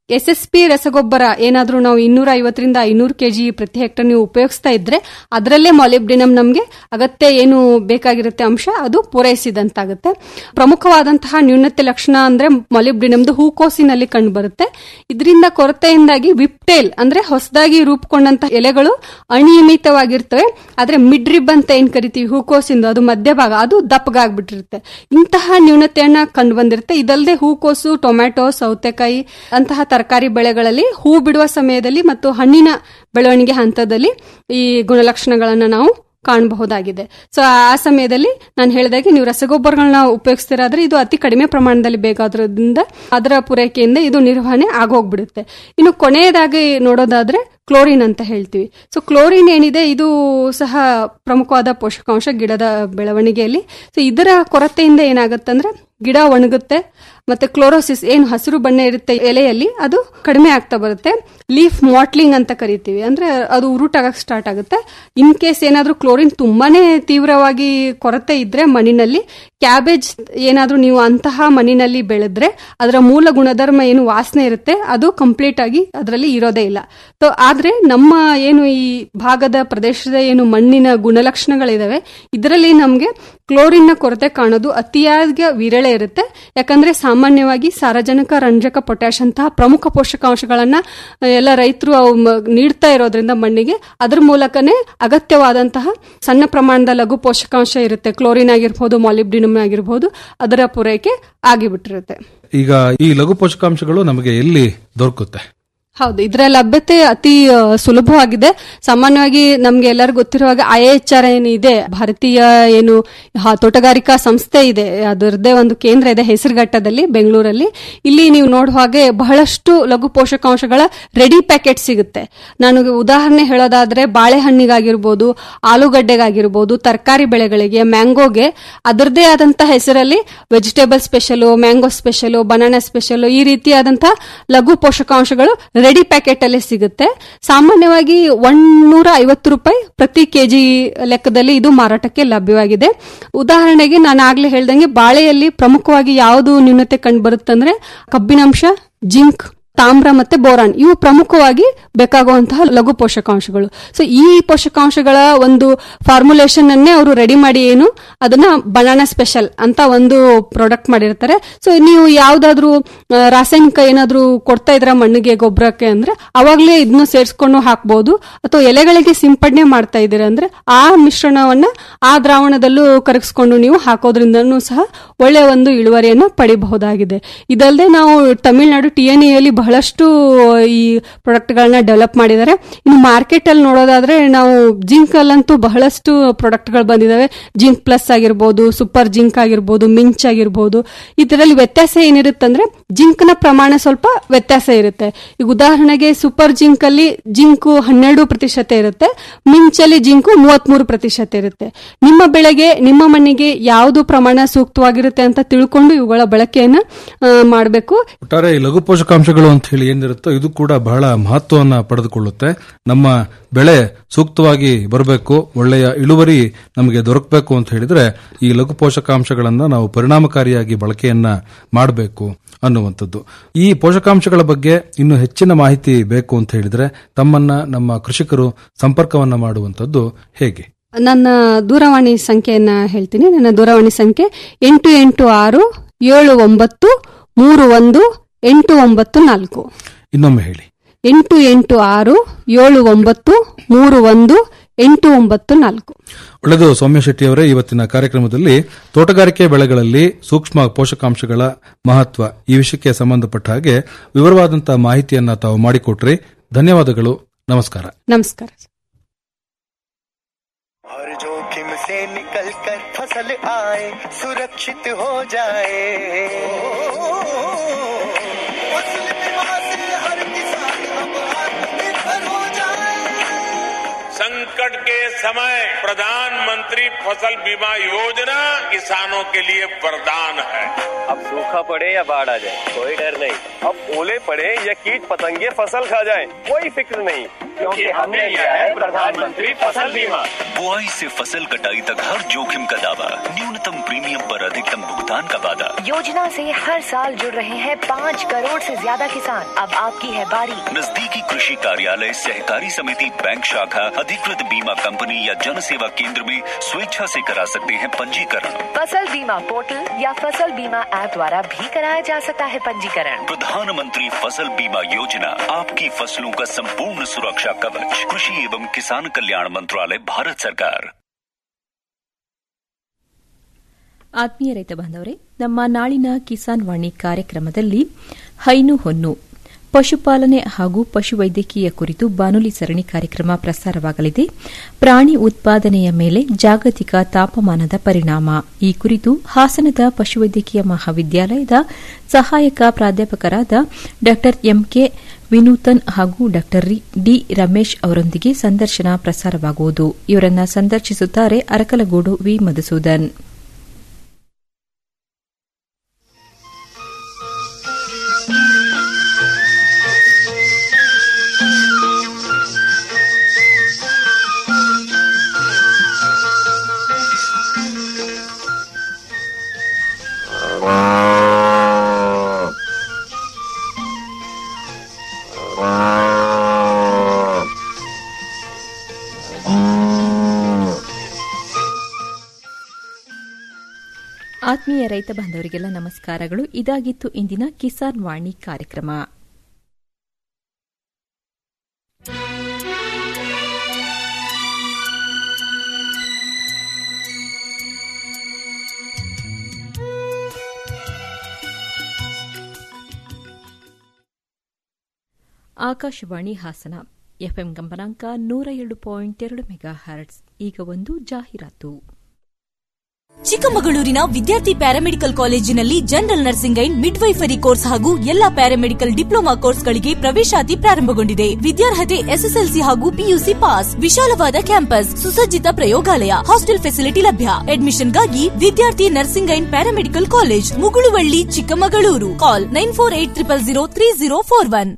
ಎಸ್ ಎಸ್ ಪಿ ರಸಗೊಬ್ಬರ ಏನಾದ್ರೂ ನಾವು ಇನ್ನೂರ ಐವತ್ತರಿಂದ ಐನೂರು ಕೆಜಿ ಪ್ರತಿ ಹೆಕ್ಟರ್ ನೀವು ಉಪಯೋಗಿಸ್ತಾ ಇದ್ರೆ ಅದರಲ್ಲೇ ಮಾಲಿಬ್ಡಿನಮ್ ನಮಗೆ ಅಗತ್ಯ ಏನು ಬೇಕಾಗಿರುತ್ತೆ ಅಂಶ ಅದು ಪೂರೈಸಿದಂತಾಗುತ್ತೆ ಪ್ರಮುಖವಾದಂತಹ ನ್ಯೂನತೆ ಲಕ್ಷಣ ಅಂದ್ರೆ ಮಾಲಿಬ್ಡಿನಮ್ದು ಹೂಕೋಸಿನಲ್ಲಿ ಕಂಡು ಬರುತ್ತೆ ಇದರಿಂದ ಕೊರತೆಯಿಂದಾಗಿ ವಿಪ್ಟೇಲ್ ಅಂದ್ರೆ ಹೊಸದಾಗಿ ರೂಪುಕೊಂಡಂತಹ ಎಲೆಗಳು ಅನಿಯಮಿತವಾಗಿರ್ತವೆ ಆದ್ರೆ ಮಿಡ್ ರಿಬ್ ಅಂತ ಏನ್ ಕರಿತೀವಿ ಹೂಕೋಸಿಂದು ಅದು ಮಧ್ಯಭಾಗ ಅದು ದಪ್ಪಗಾಗ್ಬಿಟ್ಟಿರುತ್ತೆ ಇಂತಹ ನ್ಯೂನತೆಯನ್ನ ಕಂಡು ಬಂದಿರುತ್ತೆ ಇದಲ್ಲದೆ ಹೂಕೋಸು ಟೊಮ್ಯಾಟೊ ಸೌತೆಕಾಯಿ ಅಂತಹ ತರಕಾರಿ ಬೆಳೆಗಳಲ್ಲಿ ಹೂ ಬಿಡುವ ಸಮಯದಲ್ಲಿ ಮತ್ತು ಹಣ್ಣಿನ ಬೆಳವಣಿಗೆ ಹಂತದಲ್ಲಿ ಈ ಗುಣಲಕ್ಷಣಗಳನ್ನ ನಾವು ಕಾಣಬಹುದಾಗಿದೆ ಸೊ ಆ ಸಮಯದಲ್ಲಿ ನಾನು ಹೇಳಿದಾಗೆ ನೀವು ರಸಗೊಬ್ಬರಗಳನ್ನ ಉಪಯೋಗಿಸ್ತಿರಾದ್ರೆ ಇದು ಅತಿ ಕಡಿಮೆ ಪ್ರಮಾಣದಲ್ಲಿ ಬೇಕಾದ್ರಿಂದ ಅದರ ಪೂರೈಕೆಯಿಂದ ಇದು ನಿರ್ವಹಣೆ ಆಗೋಗ್ಬಿಡುತ್ತೆ ಇನ್ನು ಕೊನೆಯದಾಗಿ ನೋಡೋದಾದ್ರೆ ಕ್ಲೋರಿನ್ ಅಂತ ಹೇಳ್ತೀವಿ ಸೊ ಕ್ಲೋರಿನ್ ಏನಿದೆ ಇದು ಸಹ ಪ್ರಮುಖವಾದ ಪೋಷಕಾಂಶ ಗಿಡದ ಬೆಳವಣಿಗೆಯಲ್ಲಿ ಸೊ ಇದರ ಕೊರತೆಯಿಂದ ಏನಾಗುತ್ತಂದ್ರೆ ಗಿಡ ಒಣಗುತ್ತೆ ಮತ್ತೆ ಕ್ಲೋರೋಸಿಸ್ ಏನು ಹಸಿರು ಬಣ್ಣ ಇರುತ್ತೆ ಎಲೆಯಲ್ಲಿ ಅದು ಕಡಿಮೆ ಆಗ್ತಾ ಬರುತ್ತೆ ಲೀಫ್ ಮಾಟ್ಲಿಂಗ್ ಅಂತ ಕರಿತೀವಿ ಅಂದ್ರೆ ಅದು ಉರುಟಾಗಕ್ಕೆ ಸ್ಟಾರ್ಟ್ ಆಗುತ್ತೆ ಇನ್ ಕೇಸ್ ಏನಾದ್ರೂ ಕ್ಲೋರಿನ್ ತುಂಬಾನೇ ತೀವ್ರವಾಗಿ ಕೊರತೆ ಇದ್ರೆ ಮಣ್ಣಿನಲ್ಲಿ ಕ್ಯಾಬೇಜ್ ಏನಾದ್ರೂ ನೀವು ಅಂತಹ ಮಣ್ಣಿನಲ್ಲಿ ಬೆಳೆದ್ರೆ ಅದರ ಮೂಲ ಗುಣಧರ್ಮ ಏನು ವಾಸನೆ ಇರುತ್ತೆ ಅದು ಕಂಪ್ಲೀಟ್ ಆಗಿ ಅದರಲ್ಲಿ ಇರೋದೇ ಇಲ್ಲ ಸೊ ಆದ್ರೆ ನಮ್ಮ ಏನು ಈ ಭಾಗದ ಪ್ರದೇಶದ ಏನು ಮಣ್ಣಿನ ಗುಣಲಕ್ಷಣಗಳಿದಾವೆ ಇದರಲ್ಲಿ ನಮಗೆ ಕ್ಲೋರಿನ್ ನ ಕೊರತೆ ಕಾಣೋದು ಅತಿಯಾಗಿ ವಿರಳೆ ಇರುತ್ತೆ ಯಾಕಂದ್ರೆ ಸಾಮಾನ್ಯವಾಗಿ ಸಾರಜನಕ ರಂಜಕ ಪೊಟ್ಯಾಶ್ ಅಂತಹ ಪ್ರಮುಖ ಪೋಷಕಾಂಶಗಳನ್ನ ಎಲ್ಲ ರೈತರು ಅವು ಮ- ನೀಡ್ತಾ ಇರೋದ್ರಿಂದ ಮಣ್ಣಿಗೆ ಅದ್ರ ಮೂಲಕನೇ ಅಗತ್ಯವಾದಂತಹ ಸಣ್ಣ ಪ್ರಮಾಣದ ಲಘು ಪೋಷಕಾಂಶ ಇರುತ್ತೆ ಕ್ಲೋರಿನ್ ಆಗಿರ್ಬೋದು ಮಾಲಿಬ್ಡಿನಮ್ ಆಗಿರ್ಬೋದು ಅದರ ಪೂರೈಕೆ ಆಗಿಬಿಟ್ಟಿರುತ್ತೆ
ಈಗ ಈ ಲಘು ಪೋಷಕಾಂಶಗಳು ನಮಗೆ ಎಲ್ಲಿ ದೊರಕುತ್ತೆ
ಹೌದು ಇದರ ಲಭ್ಯತೆ ಅತಿ ಆ, ಸುಲಭವಾಗಿದೆ ಸಾಮಾನ್ಯವಾಗಿ ನಮ್ಗೆ ಎಲ್ಲರಿಗೂ ಗೊತ್ತಿರುವಾಗ ಐ ಎಚ್ ಆರ್ ಏನಿದೆ ಭಾರತೀಯ ಏನು ಹ- ತೋಟಗಾರಿಕಾ ಸಂಸ್ಥೆ ಇದೆ ಅದರದ್ದೇ ಒಂದು ಕೇಂದ್ರ ಇದೆ ಹೆಸರುಘಟ್ಟದಲ್ಲಿ ಬೆಂಗಳೂರಲ್ಲಿ ಇಲ್ಲಿ ನೀವು ನೋಡುವ ಹಾಗೆ ಬಹಳಷ್ಟು ಲಘು ಪೋಷಕಾಂಶಗಳ ರೆಡಿ ಪ್ಯಾಕೆಟ್ ಸಿಗುತ್ತೆ ನಾನು ಉದಾಹರಣೆ ಹೇಳೋದಾದ್ರೆ ಬಾಳೆಹಣ್ಣಿಗಾಗಿರ್ಬೋದು ಆಲೂಗಡ್ಡೆಗಾಗಿರ್ಬೋದು ತರಕಾರಿ ಬೆಳೆಗಳಿಗೆ ಮ್ಯಾಂಗೋಗೆ ಅದರದೇ ಆದಂತಹ ಹೆಸರಲ್ಲಿ vegetable special mango special banana special ಈ ರೀತಿಯಾದಂತಹ ಲಘು ಪೋಷಕಾಂಶಗಳು ರೆಡಿ ಪ್ಯಾಕೆಟ್ ಅಲ್ಲೇ ಸಿಗುತ್ತೆ ಸಾಮಾನ್ಯವಾಗಿ ಒಂದೂರ ಐವತ್ತು ರೂಪಾಯಿ ಪ್ರತಿ ಕೆಜಿ ಲೆಕ್ಕದಲ್ಲಿ ಇದು ಮಾರಾಟಕ್ಕೆ ಲಭ್ಯವಾಗಿದೆ ಉದಾಹರಣೆಗೆ ನಾನು ಆಗ್ಲೇ ಹೇಳ್ದಂಗೆ ಬಾಳೆಯಲ್ಲಿ ಪ್ರಮುಖವಾಗಿ ಯಾವುದು ನ್ಯೂನತೆ ಕಂಡು ಬರುತ್ತಂದ್ರೆ ಕಬ್ಬಿನಾಂಶ ಜಿಂಕ್ ತಾಮ್ರ ಮತ್ತೆ ಬೋರಾನ್ ಇವು ಪ್ರಮುಖವಾಗಿ ಬೇಕಾಗುವಂತಹ ಲಘು ಪೋಷಕಾಂಶಗಳು ಸೊ ಈ ಪೋಷಕಾಂಶಗಳ ಒಂದು ಫಾರ್ಮುಲೇಷನ್ ಅನ್ನೇ ಅವರು ರೆಡಿ ಮಾಡಿ ಏನು ಅದನ್ನ ಬನಾನಾ ಸ್ಪೆಷಲ್ ಅಂತ ಒಂದು ಪ್ರಾಡಕ್ಟ್ ಮಾಡಿರ್ತಾರೆ ಸೊ ನೀವು ಯಾವ್ದಾದ್ರು ಆ, ರಾಸಾಯನಿಕ ಏನಾದ್ರೂ ಕೊಡ್ತಾ ಇದ್ರ ಮಣ್ಣಿಗೆ ಗೊಬ್ಬರಕ್ಕೆ ಅಂದ್ರೆ ಅವಾಗ್ಲೇ ಇದನ್ನ ಸೇರಿಸ್ಕೊಂಡು ಹಾಕ್ಬೋದು ಅಥವಾ ಎಲೆಗಳಿಗೆ ಸಿಂಪಡಣೆ ಮಾಡ್ತಾ ಇದ್ದೀರಾ ಅಂದ್ರೆ ಆ ಮಿಶ್ರಣವನ್ನ ಆ ದ್ರಾವಣದಲ್ಲೂ ಕರಗಿಸ್ಕೊಂಡು ನೀವು ಹಾಕೋದ್ರಿಂದನೂ ಸಹ ಒಳ್ಳೆಯ ಒಂದು ಇಳುವರಿಯನ್ನ ಪಡಿಬಹುದಾಗಿದೆ ಇದಲ್ಲದೆ ನಾವು ತಮಿಳುನಾಡು ಟಿ ಎನ್ ಎಲ್ಲಿ ಬಹಳಷ್ಟು ಈ ಪ್ರಾಡಕ್ಟ್ ಗಳನ್ನ ಡೆವಲಪ್ ಮಾಡಿದ್ದಾರೆ ಇನ್ನು ಮಾರ್ಕೆಟ್ ಅಲ್ಲಿ ನೋಡೋದಾದ್ರೆ ನಾವು ಜಿಂಕ್ ಅಲ್ಲಂತೂ ಬಹಳಷ್ಟು ಪ್ರಾಡಕ್ಟ್ ಗಳು ಬಂದಿದಾವೆ ಜಿಂಕ್ ಪ್ಲಸ್ ಆಗಿರ್ಬೋದು ಸೂಪರ್ ಜಿಂಕ್ ಆಗಿರ್ಬೋದು ಮಿಂಚ್ ಆಗಿರ್ಬೋದು ಇದರಲ್ಲಿ ವ್ಯತ್ಯಾಸ ಏನಿರುತ್ತಂದ್ರೆ ಜಿಂಕ್ ನ ಪ್ರಮಾಣ ಸ್ವಲ್ಪ ವ್ಯತ್ಯಾಸ ಇರುತ್ತೆ ಈಗ ಉದಾಹರಣೆಗೆ ಸೂಪರ್ ಜಿಂಕ್ ಅಲ್ಲಿ ಜಿಂಕು ಹನ್ನೆರಡು ಪ್ರತಿಶತ ಇರುತ್ತೆ ಮಿಂಚಲ್ಲಿ ಜಿಂಕು ಮೂವತ್ಮೂರು ಪ್ರತಿಶತ ಇರುತ್ತೆ ನಿಮ್ಮ ಬೆಳೆಗೆ ನಿಮ್ಮ ಮಣ್ಣಿಗೆ ಯಾವುದು ಪ್ರಮಾಣ ಸೂಕ್ತವಾಗಿರುತ್ತೆ ಅಂತ ತಿಳ್ಕೊಂಡು ಇವುಗಳ ಬಳಕೆಯನ್ನ ಮಾಡಬೇಕು
ಒಟ್ಟಾರೆ ಈ ಲಘು ಪೋಷಕಾಂಶಗಳು ಅಂತ ಹೇಳಿ ಏನಿರುತ್ತೋ ಇದು ಕೂಡ ಬಹಳ ಮಹತ್ವವನ್ನ ಪಡೆದುಕೊಳ್ಳುತ್ತೆ ನಮ್ಮ ಬೆಳೆ ಸೂಕ್ತವಾಗಿ ಬರಬೇಕು ಒಳ್ಳೆಯ ಇಳುವರಿ ನಮಗೆ ದೊರಕಬೇಕು ಅಂತ ಹೇಳಿದ್ರೆ ಈ ಲಘು ಪೋಷಕಾಂಶಗಳನ್ನ ನಾವು ಪರಿಣಾಮಕಾರಿಯಾಗಿ ಬಳಕೆಯನ್ನ ಮಾಡಬೇಕು ಅನ್ನುವಂಥದ್ದು ಈ ಪೋಷಕಾಂಶಗಳ ಬಗ್ಗೆ ಇನ್ನು ಹೆಚ್ಚಿನ ಮಾಹಿತಿ ಬೇಕು ಅಂತ ಹೇಳಿದ್ರೆ ತಮ್ಮನ್ನ ನಮ್ಮ ಕೃಷಿಕರು ಸಂಪರ್ಕವನ್ನ ಮಾಡುವಂಥದ್ದು ಹೇಗೆ
ನನ್ನ ದೂರವಾಣಿ ಸಂಖ್ಯೆಯನ್ನ ಹೇಳ್ತೀನಿ ನನ್ನ ದೂರವಾಣಿ ಸಂಖ್ಯೆ ಎಂಟು ಎಂಟು ಆರು ಏಳು ಒಂಬತ್ತು ಮೂರು ಒಂದು ಎಂಟು ಒಂಬತ್ತು ನಾಲ್ಕು
ಇನ್ನೊಮ್ಮೆ ಹೇಳಿ
ಎಂಟು ಎಂಟು ಆರು ಏಳು ಒಂಬತ್ತು ಮೂರು ಒಂದು ಎಂಟು ಒಂಬತ್ತು ನಾಲ್ಕು
ಒಳ್ಳೆಯದು ಸೌಮ್ಯ ಶೆಟ್ಟಿ ಅವರೇ ಇವತ್ತಿನ ಕಾರ್ಯಕ್ರಮದಲ್ಲಿ ತೋಟಗಾರಿಕೆ ಬೆಳೆಗಳಲ್ಲಿ ಸೂಕ್ಷ್ಮ ಪೋಷಕಾಂಶಗಳ ಮಹತ್ವ ಈ ವಿಷಯಕ್ಕೆ ಸಂಬಂಧಪಟ್ಟ ಹಾಗೆ ವಿವರವಾದಂತಹ ಮಾಹಿತಿಯನ್ನ ತಾವು ಮಾಡಿಕೊಟ್ರಿ ಧನ್ಯವಾದಗಳು ನಮಸ್ಕಾರ
ನಮಸ್ಕಾರ
हर जोखिम से निकल कर फसल आए सुरक्षित हो जाए फसल बीमा से हर किसान अब आत्मनिर्भर हो जाए
संकट के समय प्रधानमंत्री फसल बीमा योजना किसानों के लिए वरदान है
अब सूखा पड़े या बाढ़ आ जाए कोई डर नहीं अब ओले पड़े या कीट पतंगे फसल खा जाए कोई फिक्र नहीं क्योंकि हमने लिया है प्रधानमंत्री फसल बीमा
बुआई से फसल कटाई तक हर जोखिम का दावा न्यूनतम प्रीमियम पर अधिकतम भुगतान का वादा
योजना से हर साल जुड़ रहे हैं पाँच करोड़ से ज्यादा किसान अब आपकी है बारी
नजदीकी कृषि कार्यालय सहकारी समिति बैंक शाखा अधिकृत बीमा कंपनी या जन सेवा केंद्र में स्वेच्छा से करा सकते हैं पंजीकरण
फसल बीमा पोर्टल या फसल बीमा ऐप द्वारा भी कराया जा सकता है पंजीकरण
प्रधानमंत्री फसल बीमा योजना आपकी फसलों का संपूर्ण सुरक्षा कवच कृषि एवं किसान कल्याण मंत्रालय भारत सरकार
ಆತ್ಮೀಯ ರೈತ ಬಾಂಧವರೇ ನಮ್ಮ ನಾಳಿನ ಕಿಸಾನ್ ವಾಣಿ ಕಾರ್ಯಕ್ರಮದಲ್ಲಿ ಹೈನು ಹೊನ್ನು ಪಶುಪಾಲನೆ ಹಾಗೂ ಪಶುವೈದ್ಯಕೀಯ ಕುರಿತು ಬಾನುಲಿ ಸರಣಿ ಕಾರ್ಯಕ್ರಮ ಪ್ರಸಾರವಾಗಲಿದೆ ಪ್ರಾಣಿ ಉತ್ಪಾದನೆಯ ಮೇಲೆ ಜಾಗತಿಕ ತಾಪಮಾನದ ಪರಿಣಾಮ ಈ ಕುರಿತು ಹಾಸನದ ಪಶುವೈದ್ಯಕೀಯ ಮಹಾವಿದ್ಯಾಲಯದ ಸಹಾಯಕ ಪ್ರಾಧ್ಯಾಪಕರಾದ ಡಾ ಎಂಕೆ ವಿನೂತನ್ ಹಾಗೂ ಡಾ ಡಿ ರಮೇಶ್ ಅವರೊಂದಿಗೆ ಸಂದರ್ಶನ ಪ್ರಸಾರವಾಗುವುದು ಇವರನ್ನ ಸಂದರ್ಶಿಸುತ್ತಾರೆ ಅರಕಲಗೂಡು ವಿ ಮಧುಸೂದನ್ ಆತ್ಮೀಯ ರೈತ ಬಾಂಧವರಿಗೆಲ್ಲ ನಮಸ್ಕಾರಗಳು ಇದಾಗಿತ್ತು ಇಂದಿನ ಕಿಸಾನ್ ವಾಣಿ ಕಾರ್ಯಕ್ರಮ ಆಕಾಶವಾಣಿ ಹಾಸನ ಎಫ್ಎಂ ಗಂಬನಾಂಕ ನೂರ ಏಳು ಪಾಯಿಂಟ್ ಎರಡು ಮೆಗಾ ಹರ್ಟ್ಸ್ ಈಗ ಒಂದು ಜಾಹೀರಾತು
ಚಿಕ್ಕಮಗಳೂರಿನ ವಿದ್ಯಾರ್ಥಿ ಪ್ಯಾರಾಮೆಡಿಕಲ್ ಕಾಲೇಜಿನಲ್ಲಿ general nursing and midwifery course ಹಾಗೂ ಎಲ್ಲಾ ಪ್ಯಾರಾಮೆಡಿಕಲ್ ಡಿಪ್ಲೊಮಾ ಕೋರ್ಸ್ಗಳಿಗೆ ಪ್ರವೇಶಾತಿ ಪ್ರಾರಂಭಗೊಂಡಿದೆ ವಿದ್ಯಾರ್ಹತೆ ಎಸ್ಎಸ್ಎಲ್ಸಿ ಹಾಗೂ ಪಿಯುಸಿ ಪಾಸ್ ವಿಶಾಲವಾದ ಕ್ಯಾಂಪಸ್ ಸುಸಜ್ಜಿತ ಪ್ರಯೋಗಾಲಯ ಹಾಸ್ಟೆಲ್ ಫೆಸಿಲಿಟಿ ಲಭ್ಯ ಅಡ್ಮಿಷನ್ಗಾಗಿ ವಿದ್ಯಾರ್ಥಿ nursing and paramedical college Mugulavalli Chikkamagaluru call nine four eight triple zero three zero four one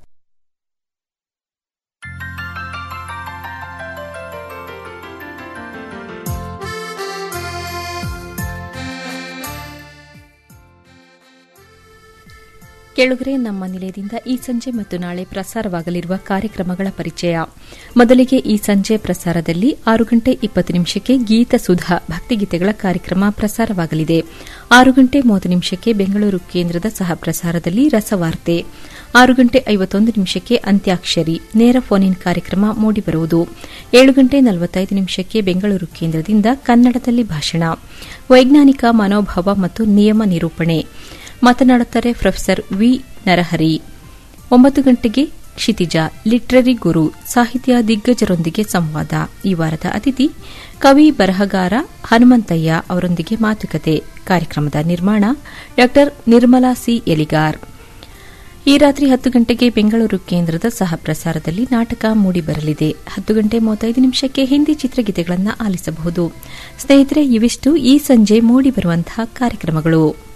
ಕೆಳಗರೆ ನಮ್ಮ ನಿಲಯದಿಂದ ಈ ಸಂಜೆ ಮತ್ತು ನಾಳೆ ಪ್ರಸಾರವಾಗಲಿರುವ ಕಾರ್ಯಕ್ರಮಗಳ ಪರಿಚಯ ಮೊದಲಿಗೆ ಈ ಸಂಜೆ ಪ್ರಸಾರದಲ್ಲಿ ಆರು ಗಂಟೆ ಇಪ್ಪತ್ತು ನಿಮಿಷಕ್ಕೆ ಗೀತ ಸುಧಾ ಭಕ್ತಿಗೀತೆಗಳ ಕಾರ್ಯಕ್ರಮ ಪ್ರಸಾರವಾಗಲಿದೆ ಆರು ಗಂಟೆ ಮೂವತ್ತು ನಿಮಿಷಕ್ಕೆ ಬೆಂಗಳೂರು ಕೇಂದ್ರದ ಸಹ ಪ್ರಸಾರದಲ್ಲಿ ರಸವಾರ್ತೆ ಆರು ಗಂಟೆ ಐವತ್ತೊಂದು ನಿಮಿಷಕ್ಕೆ ಅಂತ್ಯಾಕ್ಷರಿ ನೇರ ಫೋನ್ ಇನ್ ಕಾರ್ಯಕ್ರಮ ಮೂಡಿಬರುವುದು ಏಳು ಗಂಟೆ ನಲವತ್ತೈದು ನಿಮಿಷಕ್ಕೆ ಬೆಂಗಳೂರು ಕೇಂದ್ರದಿಂದ ಕನ್ನಡದಲ್ಲಿ ಭಾಷಣ ವೈಜ್ಞಾನಿಕ ಮನೋಭಾವ ಮತ್ತು ನಿಯಮ ನಿರೂಪಣೆ ಮಾತನಾಡುತ್ತಾರೆ ಪ್ರೊಫೆಸರ್ ವಿ ನರಹರಿ ಒಂಬತ್ತು ಗಂಟೆಗೆ ಕ್ಷಿತಿಜ ಲಿಟ್ರರಿ ಗುರು ಸಾಹಿತ್ಯ ದಿಗ್ಗಜರೊಂದಿಗೆ ಸಂವಾದ ಈ ವಾರದ ಅತಿಥಿ ಕವಿ ಬರಹಗಾರ ಹನುಮಂತಯ್ಯ ಅವರೊಂದಿಗೆ ಮಾತುಕತೆ ಕಾರ್ಯಕ್ರಮದ ನಿರ್ಮಾಣ ಡಾ ನಿರ್ಮಲಾ ಸಿ ಎಲಿಗಾರ್ ಈ ರಾತ್ರಿ ಹತ್ತು ಗಂಟೆಗೆ ಬೆಂಗಳೂರು ಕೇಂದ್ರದ ಸಹ ಪ್ರಸಾರದಲ್ಲಿ ನಾಟಕ ಮೂಡಿಬರಲಿದೆ ಹತ್ತು ಗಂಟೆ ಮೂವತ್ತೈದು ನಿಮಿಷಕ್ಕೆ ಹಿಂದಿ ಚಿತ್ರಗೀತೆಗಳನ್ನು ಆಲಿಸಬಹುದು ಸ್ನೇಹಿತರೆ ಇವಿಷ್ಟು ಈ ಸಂಜೆ ಮೂಡಿಬರುವಂತಹ ಕಾರ್ಯಕ್ರಮಗಳು